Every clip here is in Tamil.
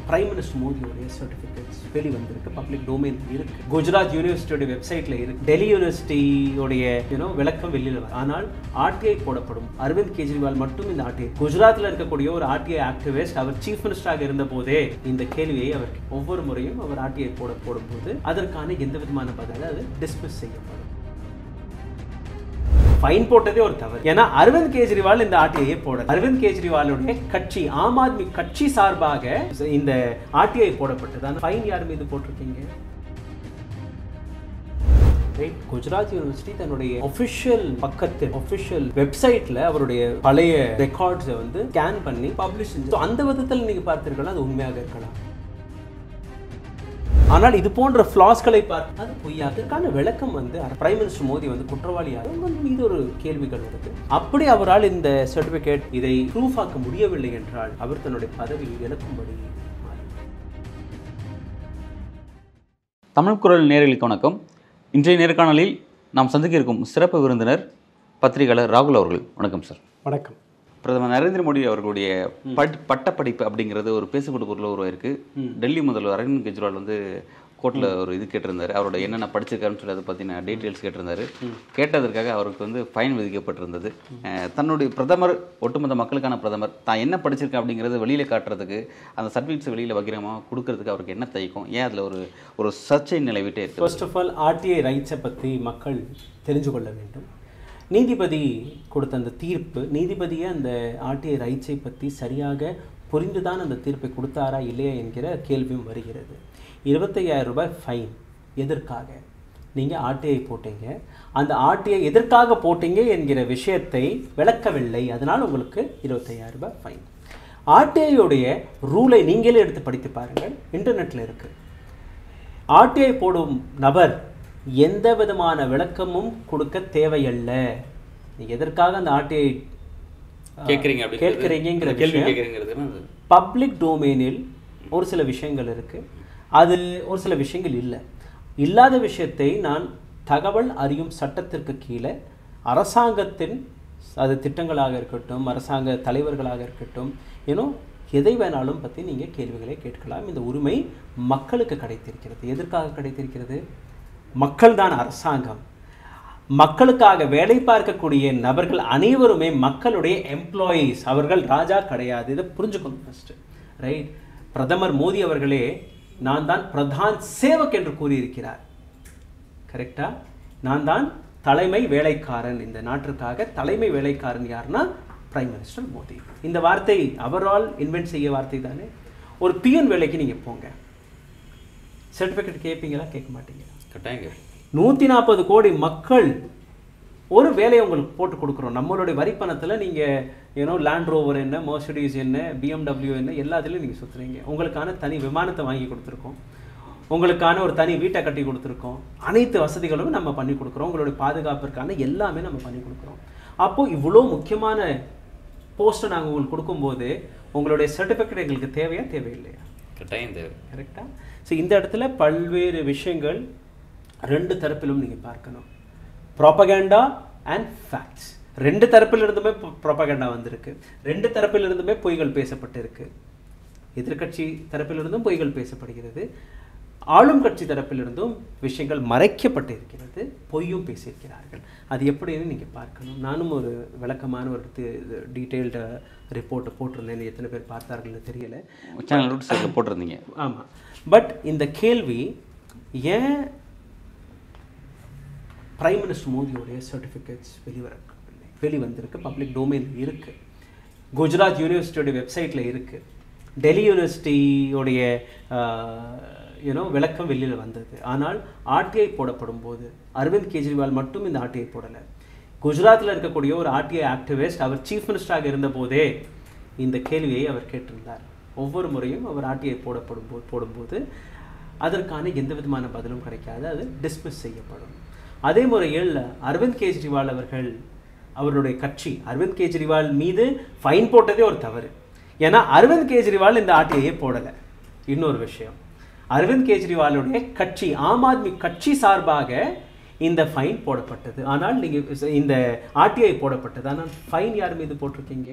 பிரைம் மினிஸ்டர் மோடியோடைய சர்டிஃபிகேட்ஸ் வெளி வந்திருக்கு பப்ளிக் டொமைன் இருக்கு குஜராத் யூனிவர்சிட்டியோட வெப்சைட்ல இருக்கு டெல்லி யூனிவர்சிட்டியோடைய யூனோ விளக்கம் வெளியில் வரும் ஆனால் ஆர்டிஐ போடப்படும் அரவிந்த் கெஜ்ரிவால் மட்டும் இந்த ஆர்டிஐ குஜராத்தில் இருக்கக்கூடிய ஒரு ஆர்டிஐ ஆக்டிவிஸ்ட் அவர் சீஃப் மினிஸ்டராக இருந்த போதே இந்த கேள்வியை அவர் ஒவ்வொரு முறையும் அவர் ஆர்டிஐ போட போடும்போது அதற்கான எந்த விதமான பதில் அது டிஸ்மிஸ் செய்யப்படும் ஃபைன் போட்டதே ஒரு தவறு ஏன்னா அரவிந்த் கெஜ்ரிவால் இந்த ஆர்டிஐ போட அரவிந்த் கெஜ்ரிவாலுடைய கட்சி ஆம் ஆத்மி கட்சி சார்பாக இந்த ஆர்டிஐ போடப்பட்டது அந்த ஃபைன் யார் மீது போட்டிருக்கீங்க ரைட் குஜராத் யூனிவர்சிட்டி தன்னுடைய ஒஃபிஷியல் பக்கத்தில் ஒஃபிஷியல் வெப்சைட்ல அவருடைய பழைய ரெக்கார்ட்ஸை வந்து ஸ்கேன் பண்ணி பப்ளிஷ் செஞ்சு அந்த விதத்தில் நீங்க பார்த்தீர்களா அது உண்மையாக இருக்கலாம் ஆனால் இது போன்ற ஃப்ளாஸ்களை பார்த்து அது பொய்யா அதற்கான விளக்கம் வந்து பிரைம் மினிஸ்டர் மோடி வந்து குற்றவாளியாக உங்கள் மீது ஒரு கேள்விகள் வருது அப்படி அவரால் இந்த சர்டிபிகேட் இதை ப்ரூஃப் ஆக்க முடியவில்லை என்றால் அவர் தன்னுடைய பதவியை இழக்கும்படி மாறும். தமிழ் குரல் நேயர்களுக்கு வணக்கம் இன்றைய நேர்காணலில் நாம் சந்திக்க இருக்கும் சிறப்பு விருந்தினர் பத்திரிகையாளர் ராகுல் அவர்கள் வணக்கம் சார் வணக்கம் பிரதமர் நரேந்திர மோடி அவர்களுடைய பட் பட்டப்படிப்பு அப்படிங்கிறது ஒரு பேசக்கூடிய பொருள் உருவாயிருக்கு டெல்லி முதல்வர் அரவிந்த் கெஜ்ரிவால் வந்து கோர்ட்டில் ஒரு இது கேட்டிருந்தாரு அவரோட என்னென்ன படிச்சிருக்காருன்னு சொல்லி அதை பற்றின டீட்டெயில்ஸ் கேட்டிருந்தாரு கேட்டதற்காக அவருக்கு வந்து ஃபைன் விதிக்கப்பட்டிருந்தது அஹ் தன்னுடைய பிரதமர் ஒட்டுமொத்த மக்களுக்கான பிரதமர் தான் என்ன படிச்சிருக்கேன் அப்படிங்கிறத வெளியில் காட்டுறதுக்கு அந்த சர்டிஃபிகேட்ஸ் வெளியில் பகிரமாக கொடுக்கறதுக்கு அவருக்கு என்ன தயக்கம் ஏன் அதில் ஒரு ஒரு சர்ச்சை நிலவிட்டே இருக்கு ஃபர்ஸ்ட் ஆஃப் ஆல் ஆர்டிஐ ரைட்ஸை பற்றி மக்கள் தெரிஞ்சு கொள்ள வேண்டும் நீதிபதி கொடுத்த அந்த தீர்ப்பு நீதிபதியே அந்த ஆர்டிஐ ரைட்ஸை பற்றி சரியாக புரிந்துதான் அந்த தீர்ப்பை கொடுத்தாரா இல்லையா என்கிற கேள்வியும் வருகிறது இருபத்தையாயிரம் ரூபாய் ஃபைன் எதற்காக நீங்கள் ஆர்டிஐ போட்டீங்க அந்த ஆர்டிஐ எதற்காக போட்டீங்க என்கிற விஷயத்தை விளக்கவில்லை அதனால் உங்களுக்கு இருபத்தையாயிரம் ரூபாய் ஃபைன் ஆர்டிஐயுடைய ரூலை நீங்களே எடுத்து படித்து பாருங்கள் இன்டர்நெட்டில் இருக்குது ஆர்டிஐ போடும் நபர் எந்த விதமான விளக்கமும் கொடுக்க தேவையல்ல நீ எதற்காக அந்த ஆர்டிஐ கேட்குறீங்க அப்படி கேட்குறீங்கிற கேள்வி விஷயம் கேட்குறீங்கிறது பப்ளிக் டொமைனில் ஒரு சில விஷயங்கள் இருக்கு அது ஒரு சில விஷயங்கள் இல்லை இல்லாத விஷயத்தை நான் தகவல் அறியும் சட்டத்திற்கு கீழே அரசாங்கத்தின் அது திட்டங்களாக இருக்கட்டும் அரசாங்க தலைவர்களாக இருக்கட்டும் ஏனோ எதை வேணாலும் பற்றி நீங்கள் கேள்விகளை கேட்கலாம் இந்த உரிமை மக்களுக்கு கிடைத்திருக்கிறது எதற்காக கிடைத்திருக்கிறது மக்கள்தான் அரசாங்கம் மக்களுக்காக வேலை பார்க்கக்கூடிய நபர்கள் அனைவருமே மக்களுடைய எம்ப்ளாயீஸ் அவர்கள் ராஜா கிடையாது இதை புரிஞ்சுக்கணும் ஃபஸ்ட்டு ரைட் பிரதமர் மோடி அவர்களே நான் தான் பிரதான் சேவக் என்று கூறியிருக்கிறார் கரெக்டா நான் தான் தலைமை வேலைக்காரன் இந்த நாட்டிற்காக தலைமை வேலைக்காரன் யாருன்னா பிரைம் மினிஸ்டர் மோடி இந்த வார்த்தை அவரால் இன்வென்ட் செய்ய வார்த்தை தானே ஒரு பிஎன் வேலைக்கு நீங்கள் போங்க சர்டிஃபிகேட் கேட்பீங்களா கேட்க மாட்டீங்களா கட்டாயங்க நூற்றி நாற்பது கோடி மக்கள் ஒரு வேலையை உங்களுக்கு போட்டு கொடுக்குறோம் நம்மளுடைய வரிப்பணத்தில் நீங்கள் ஏன்னோ லேண்ட் ரோவர் என்ன மர்சிடிஸ் என்ன பிஎம்டபிள்யூ என்ன எல்லாத்துலேயும் நீங்கள் சுற்றுறீங்க உங்களுக்கான தனி விமானத்தை வாங்கி கொடுத்துருக்கோம் உங்களுக்கான ஒரு தனி வீட்டை கட்டி கொடுத்துருக்கோம் அனைத்து வசதிகளும் நம்ம பண்ணி கொடுக்குறோம் உங்களுடைய பாதுகாப்பிற்கான எல்லாமே நம்ம பண்ணி கொடுக்குறோம் அப்போது இவ்வளோ முக்கியமான போஸ்ட்டை நாங்கள் உங்களுக்கு கொடுக்கும்போது உங்களுடைய சர்டிஃபிகேட் எங்களுக்கு தேவையா தேவையில்லையா கட்டாயம் தேவை கரெக்டாக ஸோ இந்த இடத்துல பல்வேறு விஷயங்கள் ரெண்டு தரப்பிலும் நீங்கள் பார்க்கணும் ப்ராப்பகேண்டா அண்ட் ஃபேக்ட்ஸ் ரெண்டு தரப்பிலிருந்துமே ப்ராப்பகேண்டா வந்திருக்கு ரெண்டு தரப்பிலிருந்துமே பொய்கள் பேசப்பட்டிருக்கு எதிர்க்கட்சி தரப்பிலிருந்தும் பொய்கள் பேசப்படுகிறது ஆளும் கட்சி தரப்பிலிருந்தும் விஷயங்கள் மறைக்கப்பட்டு இருக்கிறது பொய்யும் பேசியிருக்கிறார்கள் அது எப்படின்னு நீங்கள் பார்க்கணும் நானும் ஒரு விளக்கமான ஒரு டீட்டெயில்டு ரிப்போர்ட்டை போட்டிருந்தேன் எத்தனை பேர் பார்த்தார்கள்னு தெரியல சேனல் ரூட் சைடில் போட்டிருந்தீங்க ஆமாம் பட் இந்த கேள்வி ஏன் பிரைம் மினிஸ்டர் மோடியோடைய சர்டிஃபிகேட்ஸ் வெளிவரவில்லை வெளிவந்திருக்கு பப்ளிக் டொமைன் இருக்குது குஜராத் யூனிவர்சிட்டியோட வெப்சைட்டில் இருக்குது டெல்லி யூனிவர்சிட்டியோடைய யூனோ விளக்கம் வெளியில் வந்தது ஆனால் ஆர்டிஐ போடப்படும் போது அரவிந்த் கெஜ்ரிவால் மட்டும் இந்த ஆர்டிஐ போடலை குஜராத்தில் இருக்கக்கூடிய ஒரு ஆர்டிஐ ஆக்டிவிஸ்ட் அவர் சீஃப் மினிஸ்டராக இருந்தபோதே இந்த கேள்வியை அவர் கேட்டிருந்தார் ஒவ்வொரு முறையும் அவர் ஆர்டிஐ போடப்படும் போது போடும்போது அதற்கான எந்த விதமான பதிலும் கிடைக்காது அது டிஸ்மிஸ் செய்யப்படும் அதே முறையில் அரவிந்த் கெஜ்ரிவால் அவர்கள் அவருடைய கட்சி அரவிந்த் கெஜ்ரிவால் மீது ஃபைன் போட்டதே ஒரு தவறு ஏன்னா அரவிந்த் கெஜ்ரிவால் இந்த ஆர்டிஐயை போடலை இன்னொரு விஷயம் அரவிந்த் கெஜ்ரிவாலுடைய கட்சி ஆம் ஆத்மி கட்சி சார்பாக இந்த ஃபைன் போடப்பட்டது ஆனால் நீங்கள் இந்த ஆர்டிஐ போடப்பட்டது ஆனால் ஃபைன் யார் மீது போட்டிருக்கீங்க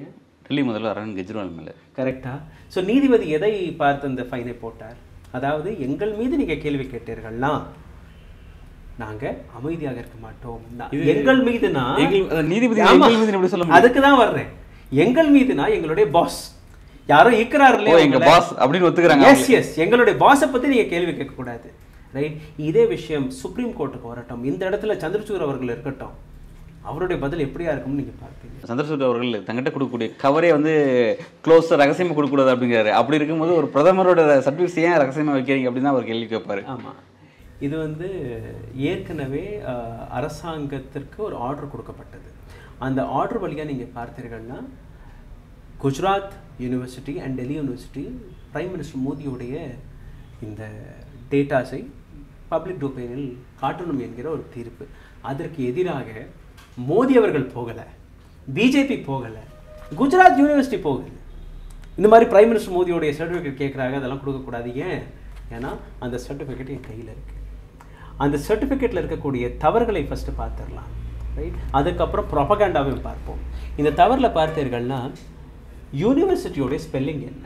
டெல்லி முதல்வர் அரவிந்த் கெஜ்ரிவால் மேலே கரெக்டா ஸோ நீதிபதி எதை பார்த்து இந்த ஃபைனை போட்டார் அதாவது எங்கள் மீது நீங்க கேள்வி கேட்டீர்கள்னா நாங்க அமைதியாக இருக்க மாட்டோம் நா- எங்கள் மீதுனா எங்கள் அஹ், நீதிபதி ஆமா. எங்கள் மீதுன்னு எப்படி சொல்ல முடியும்? அதுக்கு தான் வர்றேன் எங்கள் மீதுனா எங்களுடைய பாஸ் யாரோ இருக்கிறார் ஓ எங்க பாஸ் அப்படின்னு ஒத்துக்கிறாங்க எஸ் எஸ் எங்களுடைய பாஸை பத்தி நீங்க கேள்வி கேட்க கூடாது ரைட் இதே விஷயம் சுப்ரீம் கோர்ட்டுக்கு வரட்டும் இந்த இடத்துல சந்திரசூட் அவர்கள் இருக்கட்டும் அவருடைய பதில் எப்படியா இருக்கும்னு நீங்க பார்ப்பீங்க சந்திரசூட் அவர்கள் தங்கிட்ட கொடுக்கக்கூடிய கவரே வந்து க்ளோஸ் ரகசியமா கொடுக்கக்கூடாது அப்படிங்கிறாரு அப்படி இருக்கும்போது ஒரு பிரதமரோட சர்டிஃபிகேட்ஸ் ஏன் ரகசியமா வைக்கிறீங்க அப்படின்னு தான் அவர் கேள்வி கேட்பாரு ஆமா இது வந்து ஏற்கனவே அஹ், அரசாங்கத்திற்கு ஒரு ஆர்டர் கொடுக்கப்பட்டது அந்த ஆர்டர் வழியா நீங்க பார்த்தீர்கள்னா Gujarat university and Delhi university prime minister மோடியுடைய இந்த டேட்டாஸை பப்ளிக் டொமைனில் காட்டணும் என்கிற ஒரு தீர்ப்பு அதற்கு எதிராக மோடி அவர்கள் போகலை பிஜேபி போகலை குஜராத் யூனிவர்சிட்டி போகுது இந்த மாதிரி பிரைம் மினிஸ்டர் மோடியோடைய சர்டிஃபிகேட் கேட்குறாங்க அதெல்லாம் கொடுக்கக்கூடாது ஏன் ஏன்னா அந்த சர்டிஃபிகேட் என் கையில் இருக்கு அந்த சர்டிஃபிகேட்டில் இருக்கக்கூடிய தவறுகளை ஃபஸ்ட்டு பார்த்துடலாம் ரைட் அதுக்கப்புறம் ப்ரொபகண்டாவையும் பார்ப்போம் இந்த தவறில் பார்த்தீர்கள்னா யூனிவர்சிட்டியோடைய ஸ்பெல்லிங் என்ன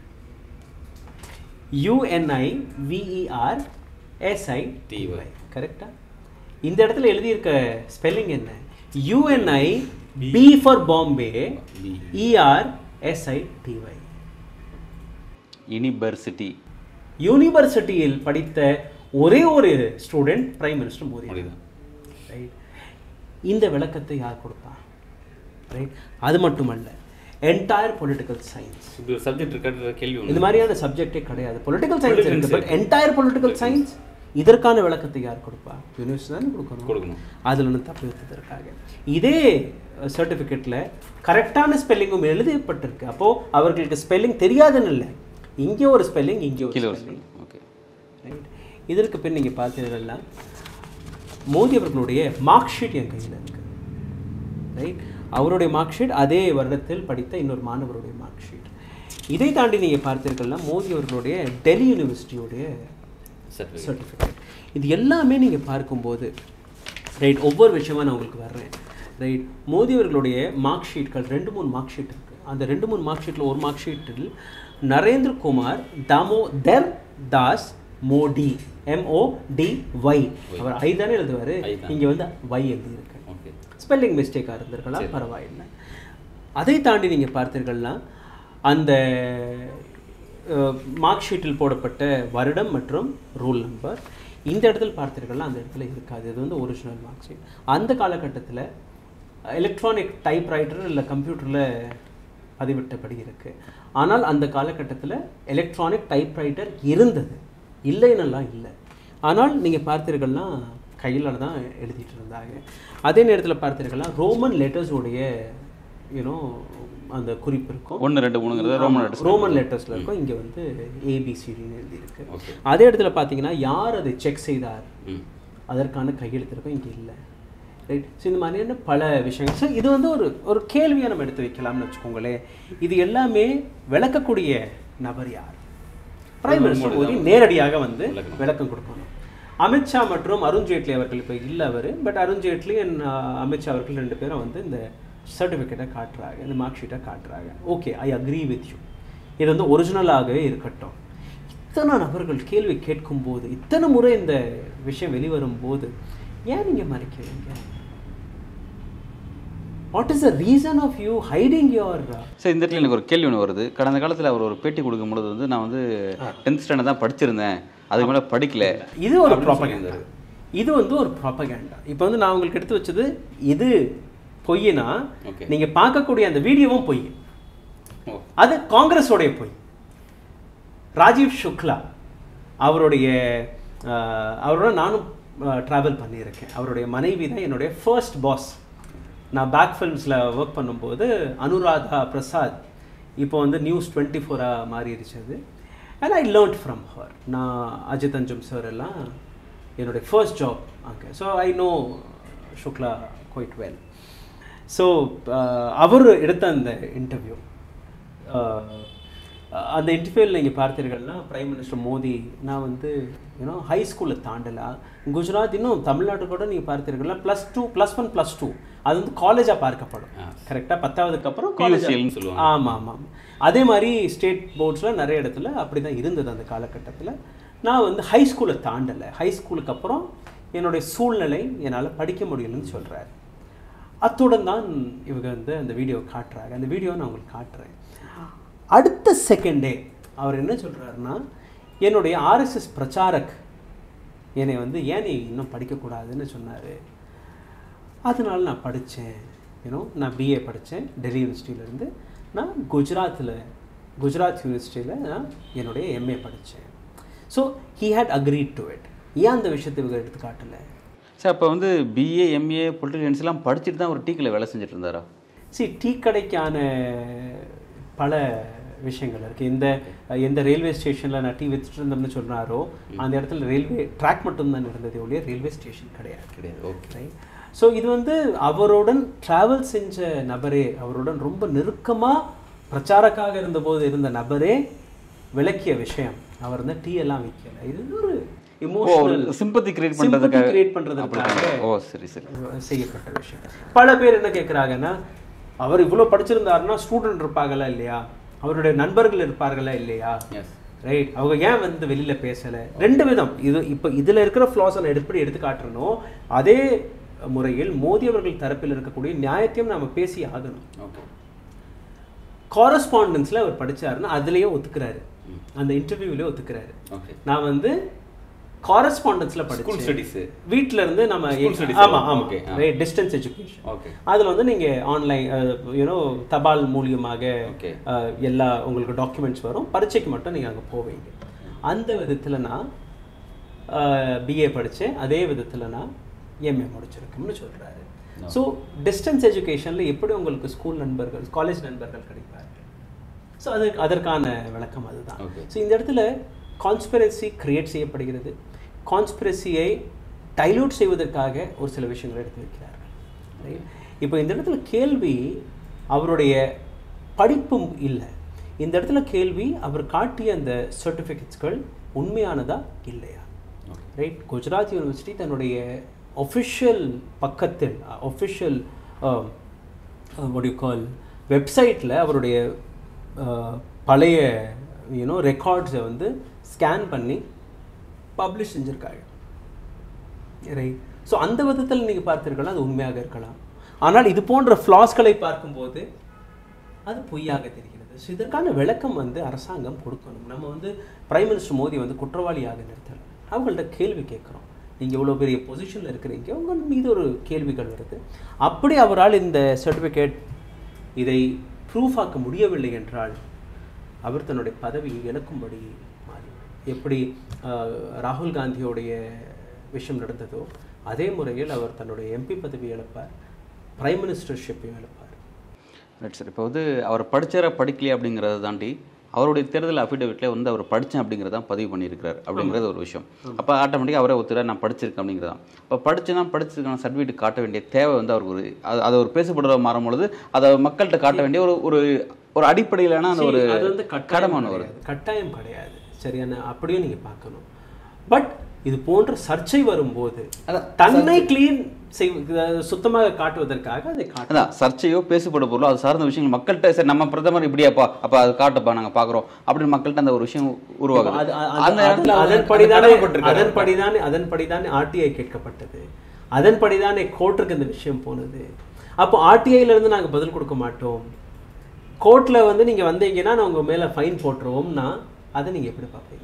யூஎன்ஐ விஇஆர் எஸ்ஐ டிஒய் கரெக்டா இந்த இடத்துல எழுதியிருக்க ஸ்பெல்லிங் என்ன U N I B for Bombay E R S I T Y university யூனிவர்சிட்டியில் படித்த ஒரே ஒரு ஸ்டூடெண்ட் பிரைம் மினிஸ்டர் மோடி மோடிதான். ரைட் இந்த விளக்கத்தை யார் கொடுப்பா ரைட் அது மட்டுமல்ல என்டையர் பொலிட்டிக்கல் சயின்ஸ் இப்படி ஒரு சப்ஜெக்ட் இருக்கிற கேள்வி இந்த மாதிரியான சப்ஜெக்டே கிடையாது பொலிட்டிக்கல் சயின்ஸ் இருக்கு பட் என்டையர் பொலிட்டிக்கல் சயின்ஸ் இதற்கான விளக்கத்தை யார் கொடுப்பா யூனிவர்சிட்டி தானே கொடுக்கணும் கொடுக்கணும். அதில் ஒன்று தப்பு வைத்ததற்காக இதே சர்டிஃபிகேட்டில் கரெக்டான ஸ்பெல்லிங்கும் எழுதப்பட்டிருக்கு அப்போது அவர்களுக்கு ஸ்பெல்லிங் தெரியாதுன்னு இல்லை இங்கே ஒரு ஸ்பெல்லிங் இங்கே ஒரு கீழே ஒரு ஸ்பெல்லிங் ஓகே ரைட் இதற்கு பின் நீங்கள் பார்த்தீங்கன்னா மோடி அவர்களுடைய மார்க் ஷீட் என் கையில் இருக்கு ரைட் அவருடைய மார்க் ஷீட் அதே வருடத்தில் படித்த இன்னொரு மாணவருடைய மார்க் ஷீட் இதை தாண்டி நீங்கள் பார்த்தீர்கள்னா மோடி அவர்களுடைய டெல்லி யூனிவர்சிட்டியோடைய சர்டிஃபிகேட் இது எல்லாமே நீங்கள் பார்க்கும்போது ரைட் ஒவ்வொரு விஷயமா நான் உங்களுக்கு வர்றேன் ரைட் மோடி அவர்களுடைய மார்க் ஷீட்கள் ரெண்டு மூணு மார்க் ஷீட் இருக்குது அந்த ரெண்டு மூணு மார்க் ஷீட்டில் ஒரு மார்க் ஷீட்டில் Narendra Kumar Damodar Das Modi M O D Y அவர் ஐ தானே எழுதுவார் இங்கே வந்து ஒய் எழுதியிருக்கு ஓகே ஸ்பெல்லிங் மிஸ்டேக்காக இருந்திருக்கலாம் பரவாயில்லை அதை தாண்டி நீங்கள் பார்த்தீர்கள்னா அந்த மார்க் ஷீட்டில் போடப்பட்ட வருடம் மற்றும் ரூல் நம்பர் இந்த இடத்துல பார்த்தீர்கள்னா அந்த இடத்துல இருக்காது இது வந்து ஒரிஜினல் மார்க் ஷீட் அந்த காலகட்டத்தில் எலக்ட்ரானிக் டைப்ரைட்டர் இல்லை கம்ப்யூட்டரில் பதிவிட்டபடி இருக்குது ஆனால் அந்த காலகட்டத்தில் எலக்ட்ரானிக் டைப்ரைட்டர் இருந்தது இல்லைன்னெல்லாம் இல்லை ஆனால் நீங்கள் பார்த்தீர்கள்னா கையில் தான் எழுதிட்டு இருந்தாங்க அதே நேரத்தில் பார்த்தீர்கள்னா ரோமன் லெட்டர்ஸோடைய யூனோ அந்த குறிப்பு இருக்கும் ஒன்று ரெண்டு மூணுங்கிறது ரோமன் லெட்டர்ஸ் ரோமன் லெட்டர்ஸில் இருக்கும் இங்கே வந்து ஏபிசிடின்னு எழுதியிருக்கு அதே இடத்துல பார்த்தீங்கன்னா யார் அதை செக் செய்தார் அதற்கான கையெழுத்து இருக்கும் இங்கே இல்லை ரைட் ஸோ இந்த மாதிரியான பல விஷயங்கள் ஸோ இது வந்து ஒரு ஒரு கேள்வியை நம்ம எடுத்து வைக்கலாம்னு வச்சுக்கோங்களேன் இது எல்லாமே விளக்கக்கூடிய நபர் யார் பிரைம் மினிஸ்டர் மோடி நேரடியாக வந்து விளக்கம் கொடுக்கணும் அமித்ஷா மற்றும் அருண்ஜேட்லி அவர்கள் இப்போ இல்லை அவர் பட் அருண்ஜேட்லி அண்ட் அமித்ஷா அவர்கள் ரெண்டு பேரும் வந்து இந்த சர்டிஃபிகேட்டை காட்டுறாங்க இந்த மார்க் ஷீட்டை காட்டுறாங்க okay I agree with you இது வந்து ஒரிஜினலாகவே இருக்கட்டும் இத்தனை நபர்கள் கேள்வி கேட்கும்போது இத்தனை முறை இந்த விஷயம் வெளிவரும் போது ஏன் நீங்கள் மறைக்கிறீங்க what is the reason of you hiding your sir இந்த இடத்துல எனக்கு ஒரு கேள்வி ஒன்று வருது கடந்த காலத்தில் அவர் ஒரு பேட்டி கொடுக்கும் பொழுது வந்து நான் வந்து டென்த் ஸ்டாண்டர்ட் தான் படிச்சிருந்தேன் அதுக்கு மேலே படிக்கல இது ஒரு ப்ராப்பகேண்டா இது வந்து ஒரு ப்ராப்பகேண்டா இப்போ வந்து நான் உங்களுக்கு எடுத்து வச்சது இது பொய்னா Okay. நீங்க பார்க்கக்கூடிய அந்த வீடியோவும் பொய் ஓ அது காங்கிரஸோடைய பொய் ராஜீவ் சுக்லா அவருடைய அஹ், அவரோட நானும் ட்ராவல் பண்ணியிருக்கேன் அவருடைய மனைவி தான் என்னுடைய ஃபர்ஸ்ட் பாஸ் நான் பேக் ஃபில்ம்ஸில் ஒர்க் பண்ணும்போது அனுராதா பிரசாத் இப்போ வந்து நியூஸ் டுவெண்ட்டி ஃபோராக மாறிடுச்சு அது and I learnt from her நான் அஜித் அஞ்சும் சார் எல்லாம் என்னுடைய ஃபர்ஸ்ட் ஜாப் அங்கே so I know Shukla quite well so அவர் எடுத்த அந்த இன்டர்வியூ அஹ், அந்த இன்டர்வியூவில் நீங்கள் பார்த்தீர்கள்னா பிரைம் மினிஸ்டர் மோடி நான் வந்து யூனோ ஹை ஸ்கூலில் தாண்டலா குஜராத் இன்னும் தமிழ்நாட்டு கூட நீங்கள் பார்த்தீர்கள்னா plus two plus one plus two அது வந்து காலேஜாக பார்க்கப்படும் கரெக்டாக பத்தாவதுக்கு அப்புறம் காலேஜ் PUCL ன்னு சொல்லுவாங்க. ஆமாம் ஆமாம் அதே மாதிரி ஸ்டேட் போர்ட்ஸில் நிறைய இடத்துல அப்படி தான் இருந்தது அந்த காலகட்டத்தில் நான் வந்து ஹை ஸ்கூலை தாண்டலை ஹை ஸ்கூலுக்கு அப்புறம் என்னுடைய சூழ்நிலை என்னால் படிக்க முடியலன்னு சொல்கிறாரு அத்துடன் தான் இவங்க வந்து அந்த வீடியோ காட்டுறாங்க அந்த வீடியோ நான் உங்களுக்கு காட்டுறேன் அடுத்த செகண்டே அவர் என்ன சொல்கிறாருன்னா என்னுடைய ஆர்எஸ்எஸ் பிரச்சாரக் என்னை வந்து ஏன் நீ இன்னும் படிக்கக்கூடாதுன்னு சொன்னார் அதனால நான் படித்தேன் யூனோ நான் பிஏ படித்தேன் டெல்லி யூனிவர்சிட்டியிலேருந்து நான் குஜராத்தில் குஜராத் யூனிவர்சிட்டியில் நான் என்னுடைய எம்ஏ படித்தேன் so he had agreed to it ஏன் அந்த விஷயத்தை இவங்க எடுத்து காட்டலை சார் அப்போ வந்து பிஏ எம்ஏ பொலிட்டிக்கல் சயின்ஸ் எல்லாம் படிச்சுட்டு தான் ஒரு டீக்கில் வேலை செஞ்சுட்டு இருந்தாரா சி டீ கடைக்கான பல விஷயங்கள் இருக்குது இந்த எந்த ரயில்வே ஸ்டேஷனில் நான் டீ வித்துட்டு இருந்தோம்னு சொன்னாரோ அந்த இடத்துல ரயில்வே ட்ராக் மட்டும்தான் இருந்ததே ஒழிய ரயில்வே ஸ்டேஷன் கிடையாது கிடையாது ஓகே ரைட் ஸோ இது வந்து அவருடன் டிராவல் செஞ்ச நபரே அவருடன் ரொம்ப நெருக்கமாக பிரச்சாரக்காக இருந்தபோது இருந்த நபரே விளக்கிய விஷயம் அவர் வந்து டீ எல்லாம் விற்கல இது ஒரு இமோஷனல் சிம்பத்தி கிரியேட் பண்ணுறதுக்காக கிரியேட் பண்ணுறதுக்காக ஓ சரி சரி செய்யப்பட்ட விஷயம் பல பேர் என்ன கேட்குறாங்கன்னா அவர் இவ்வளோ படிச்சிருந்தாருன்னா ஸ்டூடெண்ட் இருப்பாங்களா இல்லையா அவருடைய நண்பர்கள் இருப்பார்களா இல்லையா எஸ் ரைட் அவங்க ஏன் வந்து வெளியில பேசல ரெண்டு விதம் இது இப்போ இதுல இருக்கிற ஃப்ளாஸ் நான் எப்படி எடுத்து காட்டுறனோ அதே முறையில் மோடி அவர்கள் தரப்பில் இருக்கக்கூடிய நியாயத்தையும் நாம பேசி ஆகணும் ஓகே காரஸ்பாண்டன்ஸ்ல அவர் படிச்சாருன்னா அதுலயே ஒத்துக்கிறாரு அந்த இன்டர்வியூலயே ஒத்துக்கிறாரு ஓகே நான் வந்து காரஸ்பாண்டன்ஸ்ல ஸ்கூல் படிச்சேன் ஸ்டடீஸ் வீட்ல இருந்து நம்ம School studies, ஆமா ஆமா okay, ஆ. ரைட் டிஸ்டன்ஸ் எஜுகேஷன் ஓகே அதுல வந்து நீங்க ஆன்லைன் யூனோ தபால் மூலியமாக Okay. அஹ், எல்லா உங்களுக்கு டாக்குமெண்ட்ஸ் வரும் பரீட்சைக்கு மட்டும் நீங்க அங்க போவீங்க அந்த விதத்துல நான் பிஏ படிச்சேன் அதே விதத்துல நான் எம்ஏ முடிச்சிருக்கேன்னு சொல்றாரு ஸோ டிஸ்டன்ஸ் எஜுகேஷன்ல எப்படி உங்களுக்கு ஸ்கூல் நண்பர்கள் காலேஜ் நண்பர்கள் கிடைப்பார்கள் ஸோ அது அதற்கான விளக்கம் அதுதான் Okay. ஸோ இந்த இடத்துல கான்ஸ்பிரசி கிரியேட் செய்யப்படுகிறது கான்ஸ்பிரசியை டைலூட் செய்வதற்காக ஒரு சில விஷயங்களை எடுத்து வைக்கிறார்கள் ரைட் இப்போ இந்த இடத்துல கேள்வி அவருடைய படிப்பும் இல்லை இந்த இடத்துல கேள்வி அவர் காட்டிய அந்த சர்டிஃபிகேட்ஸ்கள் உண்மையானதா இல்லையா ரைட் குஜராத் யூனிவர்சிட்டி தன்னுடைய ஒஃபிஷியல் பக்கத்தில் ஒஃபிஷியல் what you கால் வெப்சைட்டில் அவருடைய அஹ், பழைய யூனோ ரெக்கார்ட்ஸை வந்து ஸ்கேன் பண்ணி பப்ளிஷ் செஞ்சுருக்காங்க ரைட் ஸோ அந்த விதத்தில் நீங்கள் பார்த்தீர்களா அது உண்மையாக இருக்கலாம் ஆனால் இது போன்ற ஃப்ளாஸ்களை பார்க்கும்போது அது பொய்யாக தெரிகிறது ஸோ இதற்கான விளக்கம் வந்து அரசாங்கம் கொடுக்கணும் நம்ம வந்து பிரைம் மினிஸ்டர் மோடி வந்து குற்றவாளியாக நிறுத்தலை அவங்கள்ட்ட கேள்வி கேட்குறோம் நீங்கள் இவ்வளோ பெரிய பொசிஷனில் இருக்கிறீங்க உங்கள் மீது ஒரு கேள்விகள் வருது அப்படி அவரால் இந்த சர்டிஃபிகேட் இதை ப்ரூஃப் ஆக்க முடியவில்லை என்றால் அவர் தன்னுடைய பதவியை இழக்கும்படி மாறி எப்படி ஆஹ், ராகுல் காந்தியோடைய விஷயம் நடந்ததோ அதே முறையில் அவர் தன்னுடைய எம்பி பதவி இழப்பார் பிரைம் மினிஸ்டர்ஷிப்பையும் இழப்பார் ரைட் சார் இப்போ வந்து அவர் படிச்சாரா படிக்கலையா அப்படிங்கிறத தாண்டி அவருடைய தேர்தல் அஃபிடவிட்ல வந்து அவர் படித்தேன் அப்படிங்கிறத பதிவு பண்ணியிருக்கிறார் அப்படிங்கிறது ஒரு விஷயம் அப்போ ஆட்டோமேட்டிக்காக அவரே ஒத்துறாரு நான் படிச்சிருக்கேன் அப்படிங்கிறதான் இப்போ படிச்சுனா படிச்சிருக்கான சர்டிஃபிகேட் காட்ட வேண்டிய தேவை வந்து அவருக்கு ஒரு அது அதை ஒரு பேசப்படுற மாறும் பொழுது அதை மக்கள்கிட்ட காட்ட வேண்டிய ஒரு ஒரு ஒரு அடிப்படையிலான அந்த ஒரு அது வந்து கட்டாயம் கடமான ஒரு கிடையாது கட்டாயம் கிடையாது சரியான அப்படியும் நீங்க பார்க்கணும் பட் இது போன்ற சர்ச்சை வரும்போது அதான், தன்னை கிளீன் செய் சுத்தமாக காட்டுவதற்காக அதை காட்ட அதான் சர்ச்சையோ பேசப்பட பொருளோ அது சார்ந்த விஷயங்கள் மக்கள்கிட்ட சரி நம்ம பிரதமர் இப்படியாப்பா அப்ப அது காட்டப்பா நாங்க பாக்குறோம் அப்படின்னு மக்கள்கிட்ட அந்த ஒரு விஷயம் உருவாகுது அது- அது- அந்த அது- இடத்துல அவர் அதன்படிதானே கடமைப்பட்டிருக்காரு. அதன்படிதானே அதன்படிதானே ஆர்டிஐ கேட்கப்பட்டது அதன்படிதானே கோர்ட்டுக்கு இந்த விஷயம் போனது அப்போ ஆர்டிஐல இருந்து நாங்க பதில் கொடுக்க மாட்டோம் கோர்ட்ல வந்து நீங்க வந்தீங்கன்னா நான் உங்க மேல ஃபைன் போட்டுருவோம்னா அதை நீங்க எப்படி பார்ப்பீங்க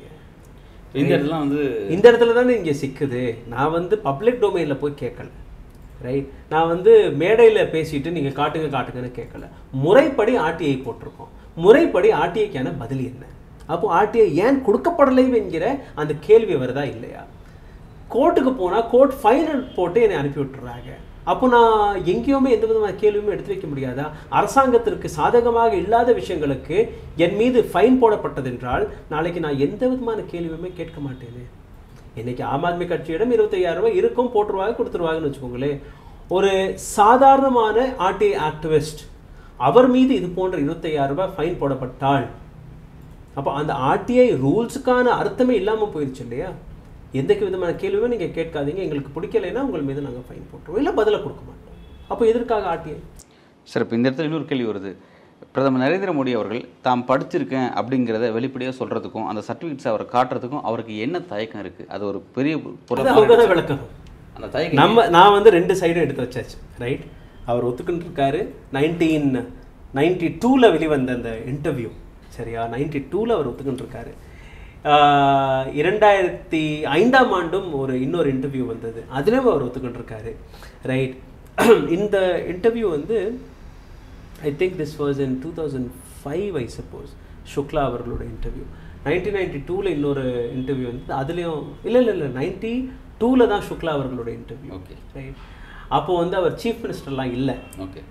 இந்த இடத்துல வந்து இந்த இடத்துல தானே இங்கே சிக்குது நான் வந்து பப்ளிக் டொமைனில் போய் கேட்கல ரைட் நான் வந்து மேடையில் பேசிட்டு நீங்கள் காட்டுங்க காட்டுங்கன்னு கேட்கல முறைப்படி ஆர்டிஐ போட்டிருக்கோம் முறைப்படி ஆர்டிஐக்கான பதில் என்ன அப்போ ஆர்டிஐ ஏன் கொடுக்கப்படலை என்கிற அந்த கேள்வி வருதா இல்லையா கோர்ட்டுக்கு போனால் கோர்ட் ஃபைனல் போட்டு என்னை அனுப்பி விட்டுறாங்க அப்போ நான் எங்கேயுமே எந்த விதமான கேள்வியுமே எடுத்து வைக்க முடியாதா அரசாங்கத்திற்கு சாதகமாக இல்லாத விஷயங்களுக்கு என் மீது ஃபைன் போடப்பட்டதென்றால் நாளைக்கு நான் எந்த விதமான கேள்வியுமே கேட்க மாட்டேனே இன்னைக்கு ஆம் ஆத்மி கட்சியிடம் இருபத்தையாயிரம் ரூபாய் இருக்கும் போட்டுருவாங்க கொடுத்துருவாங்கன்னு வச்சுக்கோங்களேன் ஒரு சாதாரணமான ஆர்டிஐ ஆக்டிவிஸ்ட் அவர் மீது இது போன்ற இருபத்தையாயிரம் ரூபாய் ஃபைன் போடப்பட்டால் அப்போ அந்த ஆர்டிஐ ரூல்ஸுக்கான அர்த்தமே இல்லாமல் போயிடுச்சு இல்லையா எந்த விதமான கேள்வியுமே நீங்கள் கேட்காதீங்க எங்களுக்கு பிடிக்கலைன்னா உங்கள் மீது நாங்கள் ஃபைன் போட்டுருவோம் இல்லை பதிலை கொடுக்க மாட்டோம் அப்போ எதற்காக ஆர்டிஐ சார் இப்போ இந்த இடத்துல இன்னொரு கேள்வி வருது பிரதமர் நரேந்திர மோடி அவர்கள் தாம் படிச்சிருக்கேன் அப்படிங்கிறத வெளிப்படையாக சொல்கிறதுக்கும் அந்த சர்டிஃபிகேட்ஸ் அவரை காட்டுறதுக்கும் அவருக்கு என்ன தயக்கம் இருக்குது அது ஒரு பெரிய அது பொருளாதார அவங்க தான் விளக்கணும் அந்த தயக்கம் நம்ம நான் வந்து ரெண்டு சைடும் எடுத்து வச்சாச்சு ரைட் அவர் ஒத்துக்கிட்டு இருக்காரு நைன்டீன் நைன்டி டூவில் வெளிவந்த அந்த இன்டர்வியூ சரியா நைன்டி டூவில் அவர் ஒத்துக்கிட்டு இருக்காரு ஆஹ் இரண்டாயிரத்தி ஐந்தாம் ஆண்டும் ஒரு இன்னொரு இன்டர்வியூ வந்தது அதுலேயும் அவர் ஒத்துக்கிட்டு இருக்காரு ரைட் இந்த இன்டர்வியூ வந்து I think this was in two thousand five I suppose Shukla அவர்களோட இன்டர்வியூ நைன்டீன் நைன்டி டூவில் இன்னொரு இன்டர்வியூ வந்து அதுலேயும் இல்லை இல்லை இல்லை நைன்டி டூவில் தான் சுக்லா அவர்களோட இன்டர்வியூ ஓகே ரைட் அப்போ வந்து அவர் சீஃப் மினிஸ்டர்லாம் இல்லை ஓகே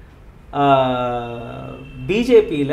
பிஜேபியில்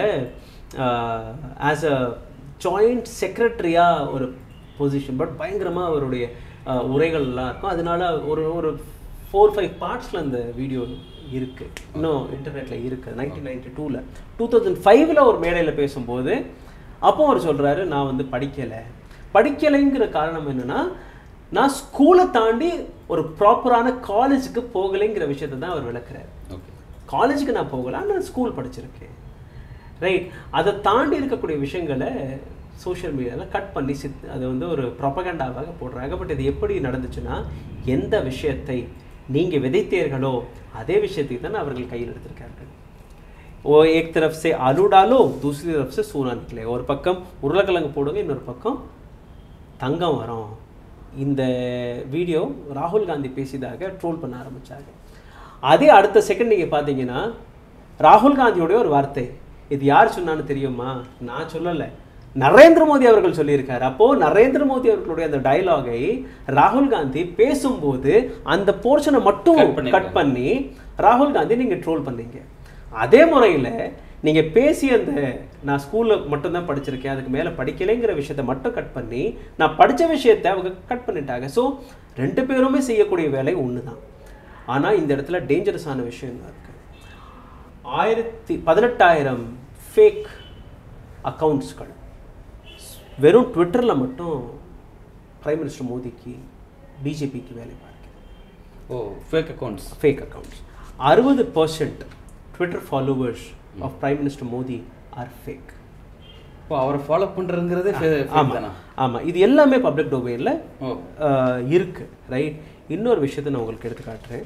ஆஸ் அ ஜாயிண்ட் செக்ரட்டரியாக ஒரு பொசிஷன் பட் பயங்கரமாக அவருடைய ஆஹ், உரைகள்லாம் இருக்கும் அதனால ஒரு ஒரு ஃபோர் ஃபைவ் பார்ட்ஸில் அந்த வீடியோ இருக்குது இன்னும் இன்டர்நெட்டில் இருக்குது நைன்டீன் நைன்டி டூவில் டூ தௌசண்ட் ஃபைவ்ல ஒரு மேடையில் பேசும்போது அப்போ அவர் சொல்கிறாரு நான் வந்து படிக்கலை படிக்கலைங்கிற காரணம் என்னன்னா நான் ஸ்கூலை தாண்டி ஒரு ப்ராப்பரான காலேஜுக்கு போகலைங்கிற விஷயத்தை தான் அவர் விளக்குறாரு ஓகே காலேஜுக்கு நான் போகல நான் ஸ்கூல் படிச்சிருக்கேன் ரைட் அதை தாண்டி இருக்கக்கூடிய விஷயங்களை சோஷியல் மீடியாவில் கட் பண்ணி சித் அது வந்து ஒரு ப்ரொபகண்டாவாக போடுறாங்க பட் இது எப்படி நடந்துச்சுன்னா எந்த விஷயத்தை நீங்கள் விதைத்தீர்களோ அதே விஷயத்தை தான் அவர்கள் கையில் எடுத்திருக்கார்கள் ஓ ஏக் தரஃப் சே ஆலு டாலோ தூசரி தரஃப் சே சூனா நிக்கலே ஒரு பக்கம் உருளைக்கிழங்கு போடுங்க இன்னொரு பக்கம் தங்கம் வரும் இந்த வீடியோ ராகுல் காந்தி பேசியதாக ட்ரோல் பண்ண ஆரம்பிச்சாங்க அதே அடுத்த செகண்ட் நீங்கள் பார்த்தீங்கன்னா ராகுல் காந்தியோடைய ஒரு வார்த்தை இது யார் சொன்னான்னு தெரியுமா நான் சொல்லலை நரேந்திர மோடி அவர்கள் சொல்லியிருக்காரு அப்போ நரேந்திர மோடி அவர்களுடைய அந்த டயலாகை ராகுல் காந்தி பேசும்போது அந்த போர்ஷனை மட்டும் Cut பண்ணிருக்காங்க. கட் பண்ணி ராகுல் காந்தி நீங்க ட்ரோல் பண்ணீங்க அதே முறையில் நீங்க பேசிய அந்த நான் ஸ்கூல்ல மட்டும்தான் படிச்சிருக்கேன் அதுக்கு மேல படிக்கலைங்கிற விஷயத்த மட்டும் கட் பண்ணி நான் படிச்ச விஷயத்தை அவங்க கட் பண்ணிட்டாங்க ஸோ ரெண்டு பேருமே செய்யக்கூடிய வேலை ஒன்று தான் ஆனா இந்த இடத்துல டேஞ்சரஸான விஷயம் தான் இருக்கு ஆயிரத்தி பதினெட்டாயிரம் ஃபேக் அக்கவுண்ட்ஸ்கள் வெறும் ட்விட்டரில் மட்டும் பிரைம் மினிஸ்டர் மோடிக்கு பிஜேபிக்கு வேலை பார்க்குது ஓ ஃபேக் அக்கௌண்ட்ஸ் ஃபேக் அக்கவுண்ட்ஸ் அறுபது percent Twitter followers of prime minister Modi are fake ஓ அவரை ஃபாலோ பண்ணுறதுங்கிறது ஆமா ஆமா இது எல்லாமே பப்ளிக் டொமைனில் ஓ இருக்கு ரைட் இன்னொரு விஷயத்தை நான் உங்களுக்கு எடுத்து காட்டுறேன்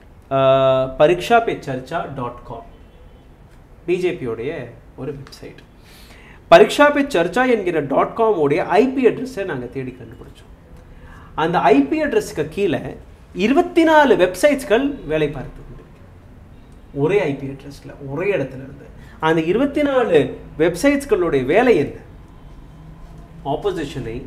பரீட்சா பே சர்ச்சா டாட் காம் பிஜேபியோடைய ஒரு வெப்சைட் பரீட்சா பே சர்ச்சா என்கிற டாட் காம் உடைய ஐபி அட்ரஸை நாங்கள் தேடி கண்டுபிடிச்சோம் அந்த ஐபி அட்ரஸ்க்கு கீழே இருபத்தி நாலு வெப்சைட்ஸ்கள் வேலை பார்த்து கொண்டிருக்கு ஒரே ஐபி அட்ரஸில் ஒரே இடத்துல இருந்து அந்த இருபத்தி நாலு வெப்சைட்ஸ்களுடைய வேலை என்ன ஆப்போசிஷனை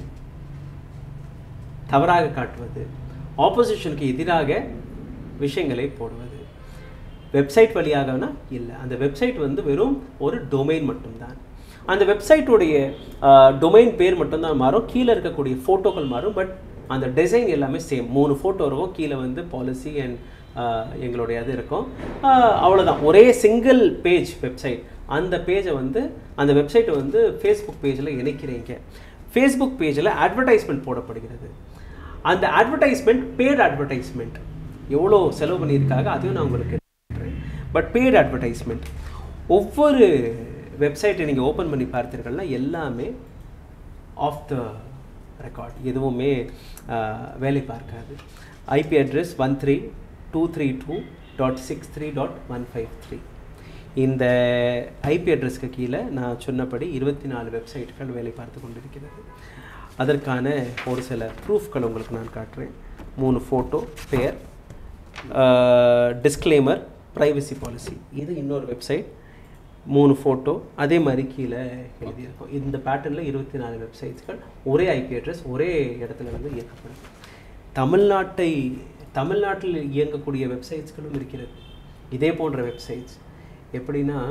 தவறாக காட்டுவது ஆப்போசிஷனுக்கு எதிராக விஷயங்களை போடுவது வெப்சைட் வழியாகனா இல்லை அந்த வெப்சைட் வந்து வெறும் ஒரு டொமைன் மட்டும்தான் அந்த வெப்சைட்டுடைய டொமைன் பேர் மட்டும்தான் மாறும் கீழே இருக்கக்கூடிய ஃபோட்டோக்கள் மாறும் பட் அந்த டிசைன் எல்லாமே சேம் மூணு ஃபோட்டோ இருக்கும் கீழே வந்து பாலிசி அண்ட் எங்களுடைய அது இருக்கும் ஆஹ் அவ்வளவுதான் ஒரே சிங்கிள் பேஜ் வெப்சைட் அந்த பேஜை வந்து அந்த வெப்சைட்டை வந்து ஃபேஸ்புக் பேஜில் இணைக்கிறீங்க ஃபேஸ்புக் பேஜில் அட்வர்டைஸ்மெண்ட் போடப்படுகிறது அந்த அட்வர்டைஸ்மெண்ட் பேட் அட்வர்டைஸ்மெண்ட் எவ்வளோ செலவு பண்ணியிருக்காங்க அதையும் நான் உங்களுக்கு பட் பெய்டு அட்வர்டைஸ்மெண்ட் ஒவ்வொரு வெப்சைட்டை நீங்கள் ஓப்பன் பண்ணி பார்த்தீர்கள்னா எல்லாமே ஆஃப் த ரெக்கார்ட் எதுவுமே ஆஹ், வேலை பார்க்காது IP address one three two three two dot six three dot one five three இந்த ஐபி அட்ரஸ்க்கு கீழே நான் சொன்னபடி இருபத்தி நாலு வெப்சைட்டுகள் வேலை பார்த்து கொண்டிருக்கிறது அதற்கான ஒரு சில ப்ரூஃப்கள் உங்களுக்கு நான் காட்டுறேன் மூணு ஃபோட்டோ பேர் டிஸ்க்ளைமர் ப்ரைவசி பாலிசி இது இன்னொரு வெப்சைட் மூணு ஃபோட்டோ அதே மாதிரி கீழே எழுதியிருக்கோம் இந்த பேட்டர்னில் இருபத்தி நாலு வெப்சைட்ஸ்கள் ஒரே ஐபி அட்ரஸ் ஒரே இடத்துல வந்து இயக்கப்படும் தமிழ்நாட்டை தமிழ்நாட்டில் இயங்கக்கூடிய வெப்சைட்ஸ்களும் இருக்கிறது இதே போன்ற வெப்சைட்ஸ் எப்படின்னா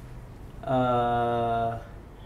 ஆஹ்,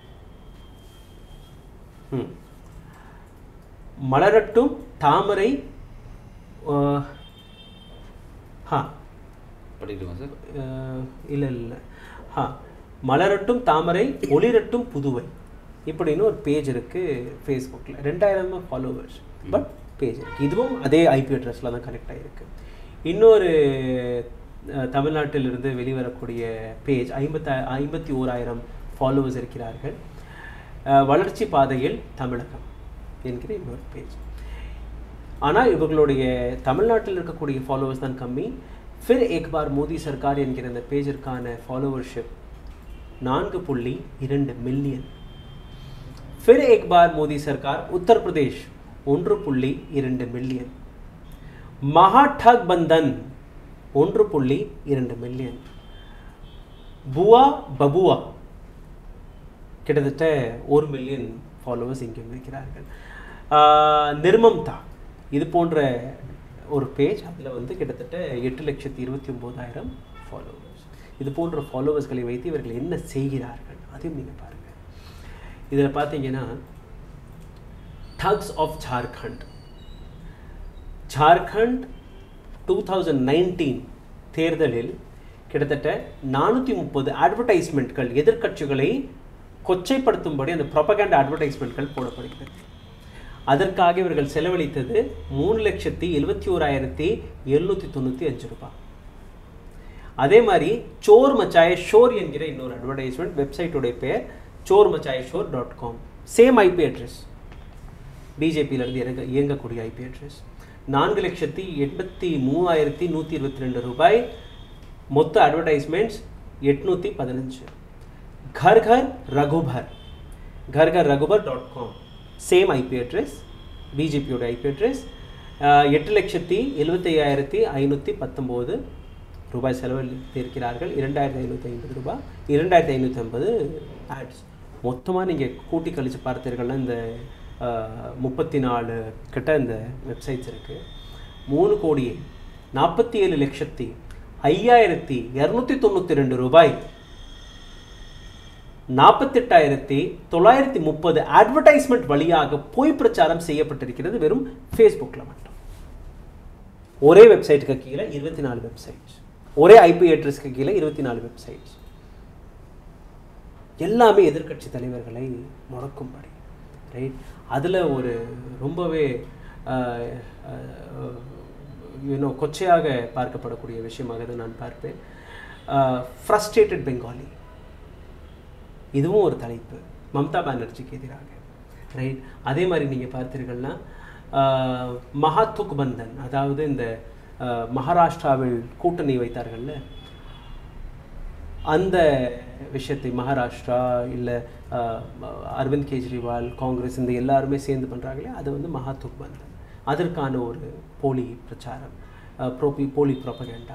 ம். மலரட்டும் தாமரை ஆஹ், ஹா படிக்கட்டுமா சார் அஹ் இல்ல இல்ல ஹா மலரட்டும் தாமரை ஒளிரட்டும் புதுவை இப்படின்னு ஒரு பேஜ் இருக்குது ஃபேஸ்புக்கில் ரெண்டாயிரம் ஃபாலோவர்ஸ் பட் பேஜ் இருக்குது இதுவும் அதே ஐபி அட்ரஸில் தான் கனெக்ட் ஆகிருக்கு இன்னொரு அஹ், தமிழ்நாட்டிலிருந்து வெளிவரக்கூடிய பேஜ் ஐம்பத்த ஐம்பத்தி ஓராயிரம் ஃபாலோவர்ஸ் இருக்கிறார்கள் அஹ், வளர்ச்சி பாதையில் தமிழகம் என்கிற இன்னொரு பேஜ் ஆனால் இவர்களுடைய தமிழ்நாட்டில் இருக்கக்கூடிய ஃபாலோவர்ஸ் தான் கம்மி ஃபிர் ஏக் பார் மோடி சர்க்கார் என்கிற இந்த பேஜிற்கான ஃபாலோவர்ஷிப் நான்கு புள்ளி இரண்டு மில்லியன் ஃபிர் ஏக் பார் மோடி சர்க்கார் உத்தரப்பிரதேஷ் ஒன்று புள்ளி இரண்டு மில்லியன் மகா டக் பந்தன் ஒன்று புள்ளி இரண்டு மில்லியன் புவா பபுவா கிட்டத்தட்ட ஒரு மில்லியன் ஃபாலோவர்ஸ் இங்கே இருக்கிறார்கள் ஆஹ் நிர்மம்தா இது போன்ற ஒரு பேஜ் அதில் வந்து கிட்டத்தட்ட எட்டு லட்சத்தி இருபத்தி ஒம்போதாயிரம் ஃபாலோவர்ஸ் இது போன்ற ஃபாலோவர்ஸ்களை வைத்து இவர்கள் என்ன செய்கிறார்கள் அதையும் நீங்கள் பாருங்கள் இதில் பார்த்தீங்கன்னா thugs of Jharkhand Jharkhand two thousand nineteen தேர்தலில் கிட்டத்தட்ட நானூற்றி முப்பது அட்வர்டைஸ்மெண்ட்கள் எதிர்க்கட்சிகளை கொச்சைப்படுத்தும்படி அந்த ப்ரொபகேண்ட் அட்வர்டைஸ்மெண்ட்கள் போடப்படுகிறது அதற்காக இவர்கள் செலவழித்தது மூணு லட்சத்தி எழுபத்தி ஓராயிரத்தி எழுநூற்றி தொண்ணூற்றி அஞ்சு ரூபாய் அதே மாதிரி சோர் மச்சாய ஷோர் என்கிற இன்னொரு அட்வர்டைஸ்மெண்ட் வெப்சைட்டுடைய பேர் Chor Machaye Shor dot com same IP address பிஜேபியிலேருந்து இறங்க இயங்கக்கூடிய ஐபி அட்ரஸ் நான்கு லட்சத்தி எண்பத்தி மூவாயிரத்தி நூற்றி இருபத்தி ரெண்டு ரூபாய் மொத்த அட்வர்டைஸ்மெண்ட்ஸ் எட்நூற்றி பதினஞ்சு Ghar Ghar Raghubar Ghar Ghar Raghubar dot com same IP address பிஜேபியோட ஐபி அட்ரஸ் எட்டு லட்சத்தி எழுபத்தையாயிரத்தி ஐநூற்றி பத்தொம்போது ரூபாய் செலவழித்திருக்கிறார்கள் இரண்டாயிரத்தி ஐநூற்றி ஐம்பது ரூபாய் இரண்டாயிரத்தி ஐநூற்றி ஐம்பது ஆட்ஸ் மொத்தமாக நீங்கள் கூட்டி கழித்து பார்த்தீர்கள்னா இந்த முப்பத்தி நாலு கிட்ட இந்த வெப்சைட்ஸ் இருக்குது மூணு கோடியே நாற்பத்தி ஏழு லட்சத்தி ஐயாயிரத்தி இரநூத்தி தொண்ணூற்றி ரெண்டு ரூபாய் நாற்பத்தெட்டாயிரத்தி தொள்ளாயிரத்தி முப்பது அட்வர்டைஸ்மெண்ட் வழியாக பொய் பிரச்சாரம் செய்யப்பட்டிருக்கிறது வெறும் ஃபேஸ்புக்கில் மட்டும் ஒரே வெப்சைட்டுக்கு கீழே இருபத்தி நாலு வெப்சைட்ஸ் ஒரே ஐபி அட்ரஸ்க்கு கீழே இருபத்தி நாலு வெப்சைட்ஸ் எல்லாமே எதிர்க்கட்சி தலைவர்களை முடக்கும்படி ரைட் அதில் ஒரு ரொம்பவே இன்னும் கொச்சையாக பார்க்கப்படக்கூடிய விஷயமாக இதை நான் பார்ப்பேன் ஃப்ரஸ்ட்ரேட்டட் பெங்காலி இதுவும் ஒரு தலைப்பு மம்தா பானர்ஜிக்கு எதிராக ரைட் அதே மாதிரி நீங்கள் பார்த்தீர்கள்னா மகாத்துக் பந்தன் அதாவது இந்த ஆஹ், மகாராஷ்டிராவில் கூட்டணி வைத்தார்கள்ல அந்த விஷயத்தை மகாராஷ்டிரா இல்லை அரவிந்த் கெஜ்ரிவால் காங்கிரஸ் இந்த எல்லாருமே சேர்ந்து பண்ணுறாங்களே அது வந்து மகாத்துக் பந்தன் அதற்கான ஒரு போலி பிரச்சாரம் ப்ரோபி போலி ப்ரோபகேண்டா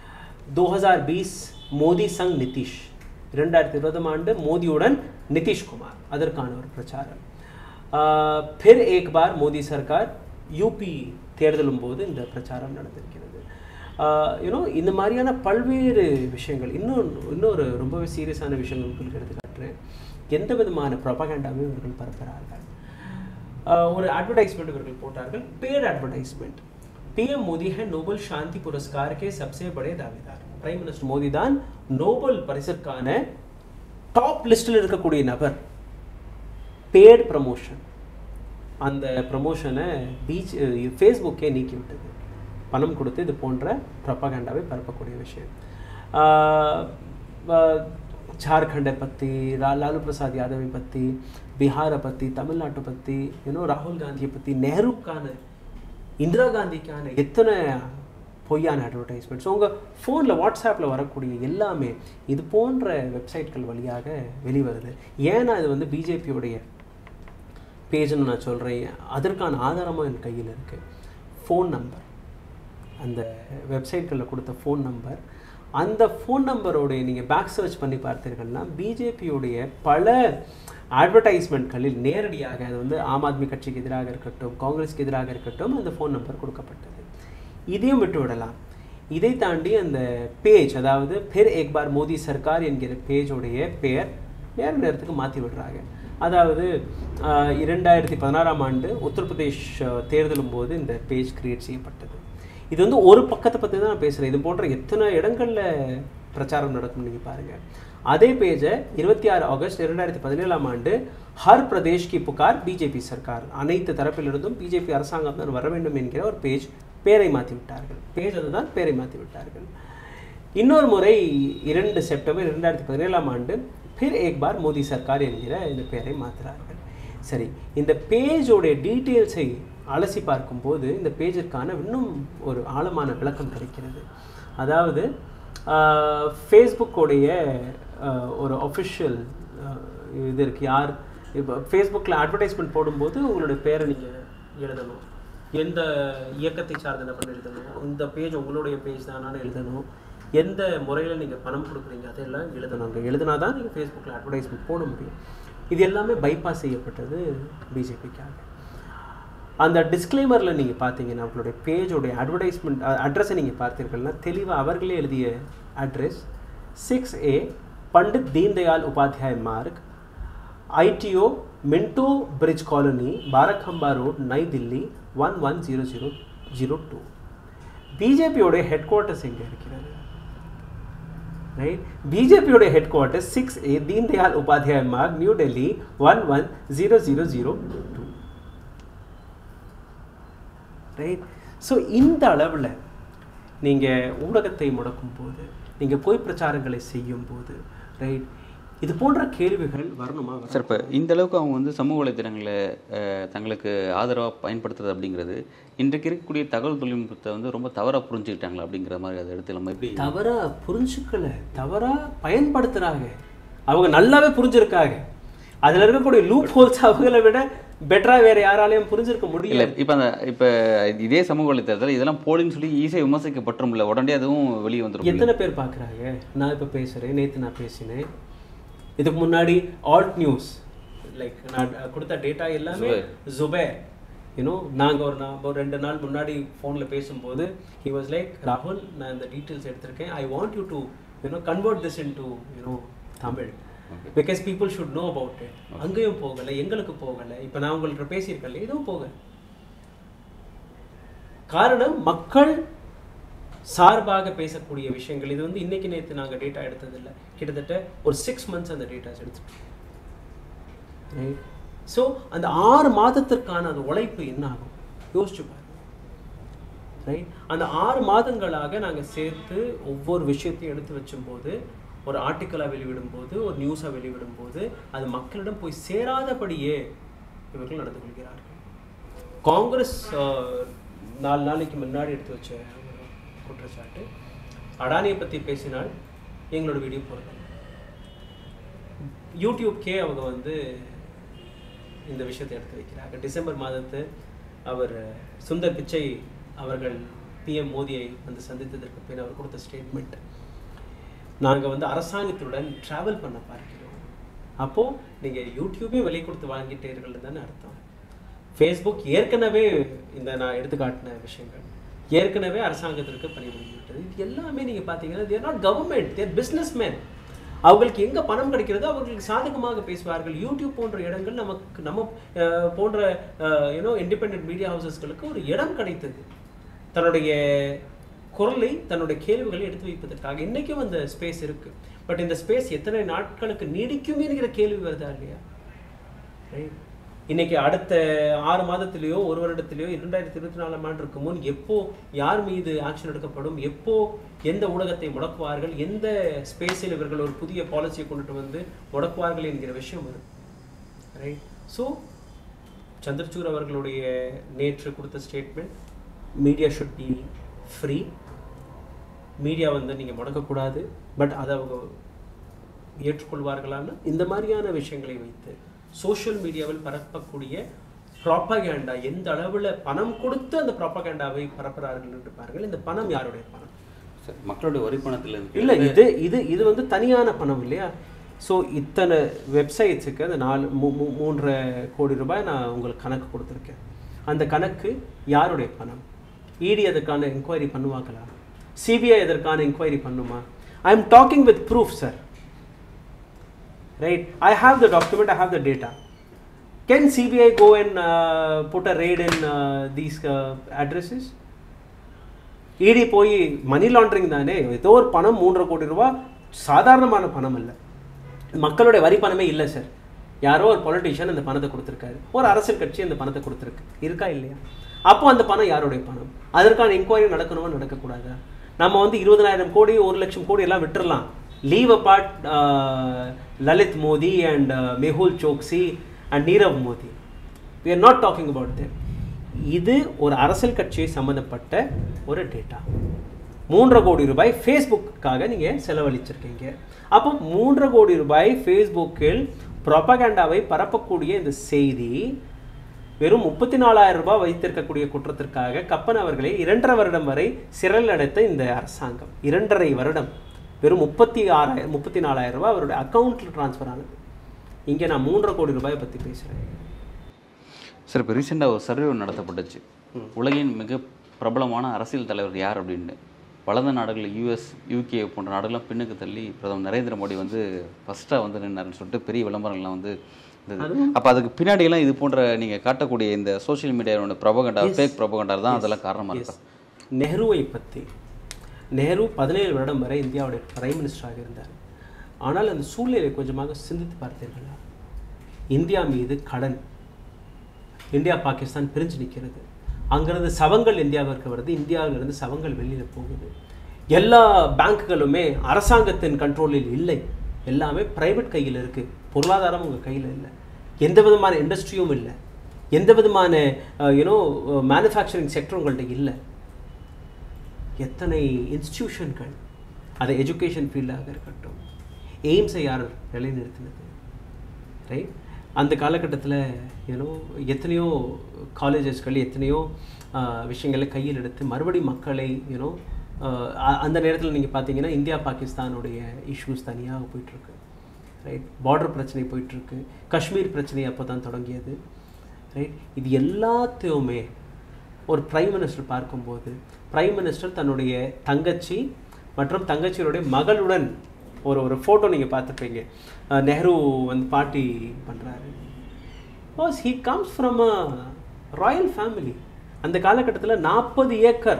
2020 மோடி சங் நிதிஷ் இரண்டாயிரத்தி இருபதாம் ஆண்டு மோடியுடன் நிதிஷ்குமார் அதற்கான ஒரு பிரச்சாரம் ஆஹ், फिर एक बार மோடி சர்க்கார் யூபி தேர்தலும் போது இந்த பிரச்சாரம் நடந்திருக்கிறது யூனோ இந்த மாதிரியான பல்வேறு விஷயங்கள் இன்னும் இன்னொரு ரொம்பவே சீரியஸான விஷயங்கள் உங்களுக்கு எடுத்து காட்டுறேன் எந்த விதமான ப்ரொபகேண்டாவே இவர்கள் பரப்புகிறார்கள் ஆஹ், ஒரு அட்வர்டைஸ்மெண்ட் இவர்கள் போட்டார்கள் பேட் அட்வர்டைஸ்மெண்ட் पीएम मोदी है नोबल शांति पुरस्कार के सबसे बड़े दावेदार பிரைம் மினிஸ்டர் மோடி தான் நோபல் பரிசுக்கான டாப் லிஸ்டில் இருக்கக்கூடிய நபர் பேட் ப்ரமோஷன் அந்த ப்ரமோஷனை பீச் ஃபேஸ்புக்கே நீக்கி விட்டது பணம் கொடுத்து இது போன்ற ப்ரப்பகண்டாவை பரப்பக்கூடிய விஷயம் ஆஹ் ஆஹ் ஜார்க்கண்டை பற்றி ரா லாலு பிரசாத் யாதவை பற்றி பீகாரை பற்றி தமிழ்நாட்டை பற்றி இன்னும் ராகுல் காந்தியை பற்றி நேருக்கான இந்திரா காந்திக்கான எத்தனை பொய்யான அட்வர்டைஸ்மெண்ட்ஸ் உங்கள் ஃபோனில் வாட்ஸ்அப்பில் வரக்கூடிய எல்லாமே இது போன்ற வெப்சைட்கள் வழியாக வெளிவருது ஏன்னா இது வந்து பிஜேபியோடைய பேஜ்னு நான் சொல்கிறேன் அதற்கான ஆதாரமாக என் கையில் இருக்குது ஃபோன் நம்பர் அந்த வெப்சைட்களில் கொடுத்த ஃபோன் நம்பர் அந்த ஃபோன் நம்பரோடைய நீங்கள் பேக் சர்ச் பண்ணி பார்த்தீர்கள்னா பிஜேபியுடைய பல அட்வர்டைஸ்மெண்ட்களில் நேரடியாக அது வந்து ஆம் ஆத்மி கட்சிக்கு எதிராக இருக்கட்டும் காங்கிரஸுக்கு எதிராக இருக்கட்டும் அந்த ஃபோன் நம்பர் கொடுக்கப்பட்டது இதையும் விட்டு விடலாம் இதை தாண்டி அந்த பேஜ் அதாவது பெர் ஏக் பார் மோடி சர்க்கார் என்கிற பேஜோடைய பெயர் நேர நேரத்துக்கு மாற்றி விடுறாங்க அதாவது ஆஹ், இரண்டாயிரத்தி பதினாறாம் ஆண்டு உத்தரப்பிரதேஷ் ஆஹ், தேர்தலும் போது இந்த பேஜ் கிரியேட் செய்யப்பட்டது இது வந்து ஒரு பக்கத்தை பற்றி தான் நான் பேசுகிறேன் இது போன்ற எத்தனை இடங்களில் பிரச்சாரம் நடக்கும் நீங்கள் பாருங்கள் அதே பேஜை இருபத்தி ஆறு ஆகஸ்ட் இரண்டாயிரத்தி பதினேழாம் ஆண்டு ஹர் பிரதேஷ் கி புகார் பிஜேபி சர்க்கார் அனைத்து தரப்பிலிருந்தும் பிஜேபி அரசாங்கம் தான் வர வேண்டும் என்கிற ஒரு பேஜ் பேரை மாற்றி விட்டார்கள் பேஜ் அதுதான் பேரை மாற்றி விட்டார்கள் இன்னொரு முறை இரண்டு செப்டம்பர் இரண்டாயிரத்தி பதினேழாம் ஆண்டு பிர் ஏக் பார் மோடி சர்க்கார் என்கிற இந்த பெயரை மாற்றுறார்கள் சரி இந்த பேஜோடைய டீட்டெயில்ஸை அலசி பார்க்கும்போது இந்த பேஜிற்கான இன்னும் ஒரு ஆழமான விளக்கம் கிடைக்கிறது அதாவது ஃபேஸ்புக்கோடைய ஒரு ஒஃபிஷியல் இது இருக்குது யார் இப்போ ஃபேஸ்புக்கில் அட்வர்டைஸ்மெண்ட் போடும்போது உங்களுடைய பேரை நீங்கள் எழுதணும் எந்த இயக்கத்தை சார்ந்த நபர் எழுதணும் இந்த பேஜ் உங்களுடைய பேஜ் தானான்னு எழுதணும் எந்த முறையில் நீங்கள் பணம் கொடுக்குறீங்க அதெல்லாம் எழுதணும் அங்கே எழுதினா தான் நீங்கள் ஃபேஸ்புக்கில் அட்வர்டைஸ்மெண்ட் போட முடியும் இது எல்லாமே பைபாஸ் செய்யப்பட்டது பிஜேபிக்காக அந்த டிஸ்க்ளைமரில் நீங்கள் பார்த்தீங்கன்னா அவங்களுடைய பேஜோடைய அட்வர்டைஸ்மெண்ட் அட்ரஸை நீங்கள் பார்த்தீர்கள்னா தெளிவாக அவர்களே எழுதிய address six A Pandit Deendayal Upadhyay Marg ITO Minto bridge colony Barakhamba road Nai Dilli one one zero zero zero two பிஜேபியோடைய ஹெட் குவார்ட்டர்ஸ் எங்கே இருக்கிறது ரைட் பிஜேபியோடைய headquarters six A Deendayal Upadhyay Marg new Delhi one one zero zero zero two right so இந்த அளவில் நீங்கள் ஊடகத்தை முடக்கும் போது நீங்கள் பொய் பிரச்சாரங்களை செய்யும் போது ரைட் இது போன்ற கேள்விகள் வரணுமா சார் இப்போ இந்த அளவுக்கு அவங்க வந்து சமூக வலைத்தளங்களை அஹ், தங்களுக்கு ஆதரவாக பயன்படுத்துறது அப்படிங்கிறது இன்றைக்கு இருக்கக்கூடிய தகவல் தொழில்நுட்பத்தை வந்து ரொம்ப தவறாக புரிஞ்சுக்கிட்டாங்களா அப்படிங்கிற மாதிரி அதை எடுத்து நம்ம எப்படி தவறா புரிஞ்சுக்கல தவறா பயன்படுத்துகிறாங்க அவங்க நல்லாவே புரிஞ்சிருக்காங்க அதில் இருக்கக்கூடிய லூப் ஹோல்ஸ் அவங்கள விட பெட்டராக வேற யாராலையும் புரிஞ்சிருக்க முடியல இல்லை இப்போ அந்த இப்போ இதே சமூக வலைத்தளத்தில் இதெல்லாம் போலின்னு சொல்லி ஈஸியாக விமர்சிக்கப்பட்டும்ல உடனே அதுவும் வெளியே வந்துடும் எத்தனை பேர் பார்க்குறாங்க நான் இப்போ பேசுகிறேன் நேற்று நான் பேசினேன் இதுக்கு முன்னாடி ஆல்ட் நியூஸ் லைக் நான் கொடுத்த டேட்டா எல்லாமே ஜுபேர் யூனோ நாங்கள் ஒரு நான் ஒரு ரெண்டு நாள் முன்னாடி ஃபோனில் பேசும்போது ஹி வாஸ் லைக் ராகுல் நான் இந்த டீட்டெயில்ஸ் எடுத்திருக்கேன் I want you to you know convert this into you know Tamil because people should know about it அங்கேயும் போகலை எங்களுக்கு போகலை இப்போ நான் உங்கள்கிட்ட பேசியிருக்கேன் எதுவும் போகலை காரணம் மக்கள் சார்பாக பேசக்கூடிய விஷயங்கள் இது வந்து இன்னைக்கு நேற்று நாங்கள் டேட்டா எடுத்ததில்லை கிட்டத்தட்ட ஒரு சிக்ஸ் மந்த்ஸ் அந்த டேட்டாஸ் எடுத்துட்டோம் ஸோ அந்த ஆறு மாதத்திற்கான அந்த உழைப்பு என்ன ஆகும் யோசிச்சு பாருங்க ரைட் அந்த ஆறு மாதங்களாக நாங்கள் சேர்த்து ஒவ்வொரு விஷயத்தையும் எடுத்து வச்சும்போது ஒரு ஆர்டிக்கலாக வெளிவிடும்போது ஒரு நியூஸாக வெளிவிடும்போது அது மக்களிடம் போய் சேராதபடியே இவர்கள் நடந்து கொள்கிறார்கள் காங்கிரஸ் ஆஹ், நாலு நாளைக்கு முன்னாடி எடுத்து வச்ச ஒரு குற்றச்சாட்டு அடானியை பற்றி பேசினால் எங்களோட வீடியோ போடுறது யூடியூப்கே அவங்க வந்து இந்த விஷயத்தை எடுத்து வைக்கிறாங்க டிசம்பர் மாதத்து அவர் சுந்தர் பிச்சை அவர்கள் பிஎம் மோடியை வந்து சந்தித்ததற்கு பின் அவர் கொடுத்த ஸ்டேட்மெண்ட் நாங்கள் வந்து அரசாங்கத்துடன் ட்ராவல் பண்ண பார்க்கிறோம் அப்போது நீங்கள் யூடியூபே விலை கொடுத்து வாங்கிட்டீர்கள் தானே அர்த்தம் ஃபேஸ்புக் ஏற்கனவே இந்த நான் எடுத்து காட்டின விஷயங்கள் ஏற்கனவே அரசாங்கத்திற்கு பணிபுரிந்துவிட்டது இது எல்லாமே நீங்கள் பார்த்தீங்கன்னா they're not government they're business man அவங்களுக்கு எங்கே பணம் கிடைக்கிறதோ அவர்களுக்கு சாதகமாக பேசுவார்கள் யூடியூப் போன்ற இடங்கள் நமக்கு நம்ம அஹ், போன்ற யூனோ இண்டிபெண்ட் மீடியா ஹவுசஸ்களுக்கு ஒரு இடம் கிடைத்தது தன்னுடைய குரலை தன்னுடைய கேள்விகளை எடுத்து வைப்பதற்காக இன்னைக்கும் அந்த ஸ்பேஸ் இருக்கு பட் இந்த ஸ்பேஸ் எத்தனை நாட்களுக்கு நீடிக்கும் என்கிற கேள்வி வருதா இல்லையா Right? இன்னைக்கு அடுத்த ஆறு மாதத்திலேயோ ஒரு வருடத்திலேயோ இரண்டாயிரத்தி இருபத்தி நாலாம் ஆண்டுக்கு முன் எப்போ யார் மீது ஆக்ஷன் எடுக்கப்படும் எப்போ எந்த ஊடகத்தை முடக்குவார்கள் எந்த ஸ்பேஸில் இவர்கள் ஒரு புதிய பாலிசியை கொண்டுட்டு வந்து முடக்குவார்கள் என்கிற விஷயம் வரும் ரைட் ஸோ சந்திரசூர் அவர்களுடைய நேற்று கொடுத்த statement media should be free media வந்து நீங்கள் முடக்கக்கூடாது பட் அதை அவங்க ஏற்றுக்கொள்வார்களான்னு இந்த மாதிரியான விஷயங்களை வைத்து சோஷியல் மீடியாவில் பரப்பக்கூடிய ப்ராப்பகேண்டா எந்த அளவில் பணம் கொடுத்து அந்த ப்ராப்பகேண்டாவை பரப்புகிறார்கள் என்று பாருங்கள் இந்த பணம் யாருடைய பணம் சார் மக்களுடைய வரி பணத்தில் இருக்கு இல்லை இது இது இது வந்து தனியான பணம் இல்லையா ஸோ இத்தனை வெப்சைட்ஸுக்கு அந்த நாலு மூ மூ- மூன்றரை கோடி ரூபாய் நான் உங்களுக்கு கணக்கு கொடுத்துருக்கேன் அந்த கணக்கு யாருடைய பணம் இடி அதற்கான என்கொயரி பண்ணுவாங்களா சிபிஐ அதற்கான என்கொயரி பண்ணுமா I am talking with proof sir right i have the document i have the data can cbi go and uh, put a raid in uh, these uh, addresses இடி போய் மணி லாண்டரிங் தானே ஏதோ ஒரு பணம் மூன்றரை கோடி ரூபா சாதாரணமான பணம் இல்லை மக்களுடைய வரி பணமே இல்லை சார் யாரோ ஒரு பொலிட்டிஷியன் அந்த பணத்தை கொடுத்துருக்காரு ஒரு அரசியல் கட்சி அந்த பணத்தை கொடுத்துருக்கு இருக்கா இல்லையா அப்போ அந்த பணம் யாருடைய பணம் அதற்கான என்கொயரி நடக்கணுமா நடக்கக்கூடாதா நம்ம வந்து இருபதனாயிரம் கோடி ஒரு லட்சம் கோடி எல்லாம் விட்டுறலாம் leave apart Lalit Modi and Mehul Choksi and Nirav Modi we are not talking about them இது ஒரு அரசியல் கட்சியை சம்மந்தப்பட்ட ஒரு டேட்டா மூன்றரை கோடி ரூபாய் ஃபேஸ்புக்காக நீங்கள் செலவழிச்சிருக்கீங்க அப்போ மூன்றரை கோடி ரூபாய் ஃபேஸ்புக்கில் ப்ரொபகண்டாவை பரப்பக்கூடிய இந்த செய்தி வெறும் முப்பத்தி நாலாயிரம் ரூபாய் வைத்திருக்கக்கூடிய குற்றத்திற்காக கப்பன் அவர்களை இரண்டரை வருடம் வரை சிறையில் அடைத்த இந்த அரசாங்கம் இரண்டரை வருடம் வெறும் முப்பத்தி ஆறாயிரம் முப்பத்தி நாலாயிரம் ரூபாய் அவருடைய அக்கௌண்ட்டில் ட்ரான்ஸ்ஃபர் ஆனது இங்கே நான் மூன்றரை கோடி ரூபாயை பற்றி பேசுகிறேன் சார் இப்போ ரீசெண்டாக ஒரு சர்வே ஒன்று நடத்தப்பட்டுச்சு உலகின் மிக பிரபலமான அரசியல் தலைவர் யார் அப்படின்னு வளர்ந்த நாடுகள் யூஎஸ் யூகே போன்ற நாடுகள்லாம் பின்னுக்கு தள்ளி பிரதமர் நரேந்திர மோடி வந்து ஃபஸ்ட்டாக வந்து நின்னாருன்னு சொல்லிட்டு பெரிய விளம்பரங்கள்லாம் வந்து இருந்தது அப்போ அதுக்கு பின்னாடியெல்லாம் இது போன்ற நீங்கள் காட்டக்கூடிய இந்த சோஷியல் மீடியாவோட ப்ரொபகண்டா ஃபேக் ப்ரொபகண்டா தான் அதெல்லாம் காரணமாக இருக்கும் நெஹ்ருவை பற்றி நெஹ்ரு பதினேழு வருடம் வரை இந்தியாவுடைய பிரைம் மினிஸ்டராக இருந்தார் ஆனால் அந்த சூழ்நிலை கொஞ்சமாக சிந்தித்து பார்த்தீர்களா இந்தியா மீது கடன் இந்தியா பாகிஸ்தான் பிரிஞ்சு நிற்கிறது அங்கிருந்து சவங்கள் இந்தியாவிற்கு வருது இந்தியாவிலிருந்து சவங்கள் வெளியில் போகுது எல்லா பேங்க்குகளுமே அரசாங்கத்தின் கண்ட்ரோலில் இல்லை எல்லாமே பிரைவேட் கையில் இருக்குது பொருளாதாரம் உங்கள் கையில் இல்லை எந்த விதமான இண்டஸ்ட்ரியும் இல்லை எந்த விதமான யூனோ மேனுஃபேக்சரிங் செக்டர் உங்கள்கிட்ட இல்லை எத்தனை இன்ஸ்டிடியூஷன்கள் அது எஜுகேஷன் ஃபீல்டாக இருக்கட்டும் எய்ம்ஸை யார் நிலைநிறுத்தினது ரைட் அந்த காலகட்டத்தில் யூனோ எத்தனையோ காலேஜஸ்கள் எத்தனையோ ஆஹ், விஷயங்களை கையில் எடுத்து மறுபடி மக்களை யூனோ அந்த நேரத்தில் நீங்கள் பார்த்தீங்கன்னா இந்தியா பாகிஸ்தானுடைய இஷ்யூஸ் தனியாக போயிட்டுருக்கு ரைட் பார்டர் பிரச்சனை போயிட்டுருக்கு காஷ்மீர் பிரச்சனை அப்போ தான் தொடங்கியது ரைட் இது எல்லாத்தையுமே ஒரு பிரைம் மினிஸ்டர் பார்க்கும்போது பிரைம் மினிஸ்டர் தன்னுடைய தங்கச்சி மற்றும் தங்கச்சியுடைய மகளுடன் ஒரு ஒரு ஃபோட்டோ நீங்கள் பார்த்துருப்பீங்க அஹ் நெஹ்ரு வந்து பார்ட்டி பண்ணுறாரு was he comes from a royal family அந்த காலகட்டத்தில் நாற்பது ஏக்கர்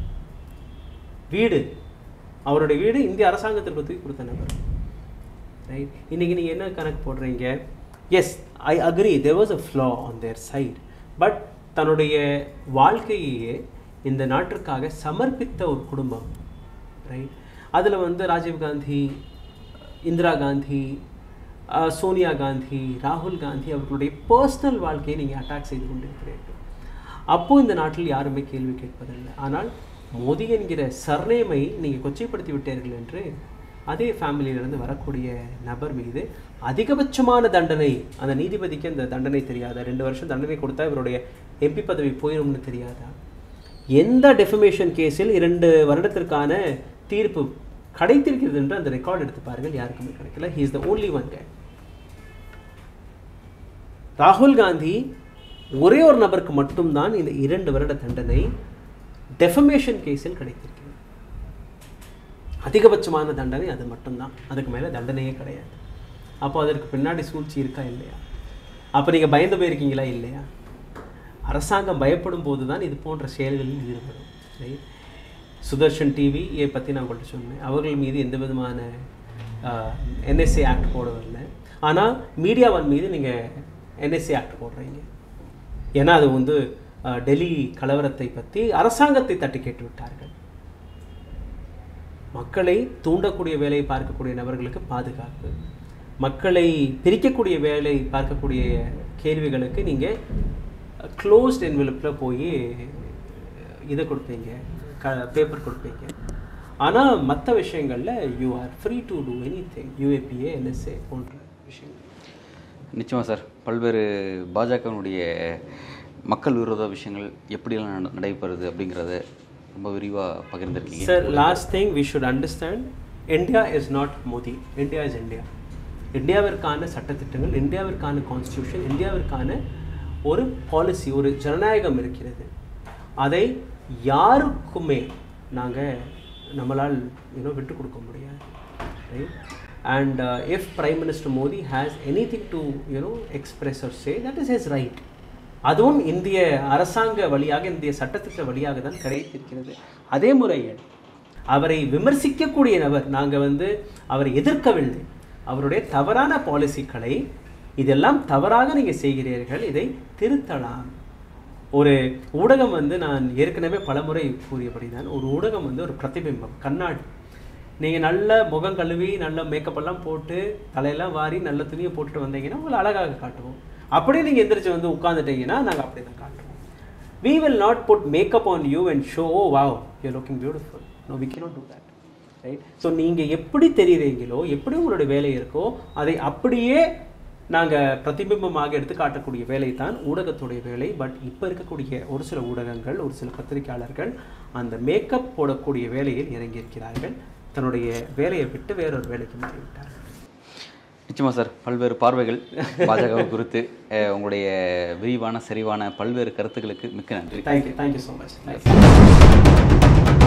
வீடு அவருடைய வீடு இந்திய அரசாங்கத்திற்கு தூக்கி கொடுத்த நபர் ரைட் இன்னைக்கு நீங்கள் என்ன கணக்கு போடுறீங்க yes I agree there was a flaw on their side but தன்னுடைய வாழ்க்கையே இந்த நாட்டிற்காக சமர்ப்பித்த ஒரு குடும்பம் ரைட் அதில் வந்து ராஜீவ் காந்தி இந்திரா காந்தி அஹ், சோனியா காந்தி ராகுல் காந்தி அவர்களுடைய பர்சனல் வாழ்க்கையை நீங்கள் அட்டாக் செய்து கொண்டிருக்கிறீர்கள் அப்போ இந்த நாட்டில் யாருமே கேள்வி கேட்பதில்லை ஆனால் மோடி என்கிற சர்நேமை நீங்கள் கொச்சைப்படுத்தி விட்டீர்கள் என்று அதே ஃபேமிலியிலிருந்து வரக்கூடிய நபர் மீது அதிகபட்சமான தண்டனை அந்த நீதிபதிக்கு அந்த தண்டனை தெரியாதா ரெண்டு வருஷம் தண்டனை கொடுத்தா இவருடைய எம்பி பதவி போயிடும்னு தெரியாதா எந்த டெஃபமேஷன் கேஸில் இரண்டு வருடத்திற்கான தீர்ப்பு கிடைத்திருக்கிறது என்று அந்த ரெக்கார்ட் எடுத்து பாருங்கள் யாருக்குமே கிடைக்கல he is the only one கே ராகுல் காந்தி ஒரே ஒரு நபருக்கு மட்டும்தான் இந்த இரண்டு வருட தண்டனை டெஃபமேஷன் கேஸில் கிடைத்திருக்கிறது அதிகபட்சமான தண்டனை அது மட்டும்தான் அதுக்கு மேலே தண்டனையே கிடையாது அப்போ அதற்கு பின்னாடி சூழ்ச்சி இருக்கா இல்லையா அப்போ நீங்கள் பயந்து போயிருக்கீங்களா இல்லையா அரசாங்கம் பயப்படும் போது தான் இது போன்ற செயல்களில் ஈடுபடும் ரைட் சுதர்ஷன் டிவியை பற்றி நான் உங்கள்கிட்ட சொன்னேன் அவர்கள் மீது எந்த விதமான என்எஸ்ஏ ஆக்ட் போடவில்லை ஆனால் மீடியா ஒன் மீது நீங்கள் என்எஸ்ஏ ஆக்ட் போடுறீங்க ஏன்னா அது வந்து அஹ், டெல்லி கலவரத்தை பற்றி அரசாங்கத்தை தட்டி கேட்டு விட்டார்கள் மக்களை தூண்டக்கூடிய வேலையை பார்க்கக்கூடிய நபர்களுக்கு பாதுகாப்பு மக்களை பிரிக்கக்கூடிய வேலை பார்க்கக்கூடிய கேள்விகளுக்கு நீங்கள் க்ளோஸ்ட் என்வெலப்பில் போய் இதை கொடுப்பீங்க க பேப்பர் கொடுப்பீங்க ஆனால் மற்ற விஷயங்களில் you are free to do anything UAPA NSA போன்ற விஷயங்கள் நிச்சயமா சார் பல்வேறு பாஜகவினுடைய மக்கள் விரோத விஷயங்கள் எப்படியெல்லாம் நட- நடைபெறுது அப்படிங்கிறத ரொம்ப விரிவாக பகிர்ந்திருக்கீங்க Sir, last thing we should understand India is not Modi. India is India. இந்தியாவிற்கான சட்டத்திட்டங்கள் இந்தியாவிற்கான கான்ஸ்டியூஷன் இந்தியாவிற்கான ஒரு பாலிசி ஒரு ஜனநாயகம் இருக்கிறது அதை யாருக்குமே நாங்கள் நம்மளால் யூனோ விட்டு கொடுக்க முடியாது right and if prime minister Modi has anything to you know express or say that is his right அதுவும் இந்திய அரசாங்க வழியாக இந்திய சட்டத்திட்ட வழியாக தான் கிடைத்திருக்கிறது அதே முறையில் அவரை விமர்சிக்கக்கூடிய நபர் நாங்கள் வந்து அவரை எதிர்க்கவில்லை அவருடைய தவறான பாலிசிகளை இதெல்லாம் தவறாக நீங்கள் செய்கிறீர்கள் இதை திருத்தலாம் ஒரு ஊடகம் வந்து நான் ஏற்கனவே பலமுறை கூறியபடி தான் ஒரு ஊடகம் வந்து ஒரு பிரதிபிம்பம் கண்ணாடி நீங்கள் நல்ல முகம் கழுவி நல்ல மேக்கப் எல்லாம் போட்டு தலையெல்லாம் வாரி நல்ல துணியை போட்டுட்டு வந்தீங்கன்னா உங்களை அழகாக காட்டுவோம் அப்படியே நீங்கள் எந்திரிச்சு வந்து உட்காந்துட்டீங்கன்னா நாங்கள் அப்படி தான் காட்டுவோம் we will not put makeup on you and show oh wow you're looking beautiful no we cannot do that right so நீங்கள் எப்படி தெரியுறீங்களோ எப்படி உங்களுடைய வேலை இருக்கோ அதை அப்படியே நாங்கள் பிரதிபிம்பமாக எடுத்து காட்டக்கூடிய வேலை தான் ஊடகத்துடைய வேலை பட் இப்போ இருக்கக்கூடிய ஒரு சில ஊடகங்கள் ஒரு சில பத்திரிகையாளர்கள் அந்த மேக்கப் போடக்கூடிய வேலையில் இறங்கியிருக்கிறார்கள் தன்னுடைய வேலையை விட்டு வேறொரு வேலைக்கு மாறிவிட்டார்கள் நிச்சயமா சார் பல்வேறு பார்வைகள் பாஜக குறித்து அஹ், உங்களுடைய விரிவான செறிவான பல்வேறு கருத்துக்களுக்கு மிக்க நன்றி தேங்க்யூ தேங்க்யூ ஸோ மச்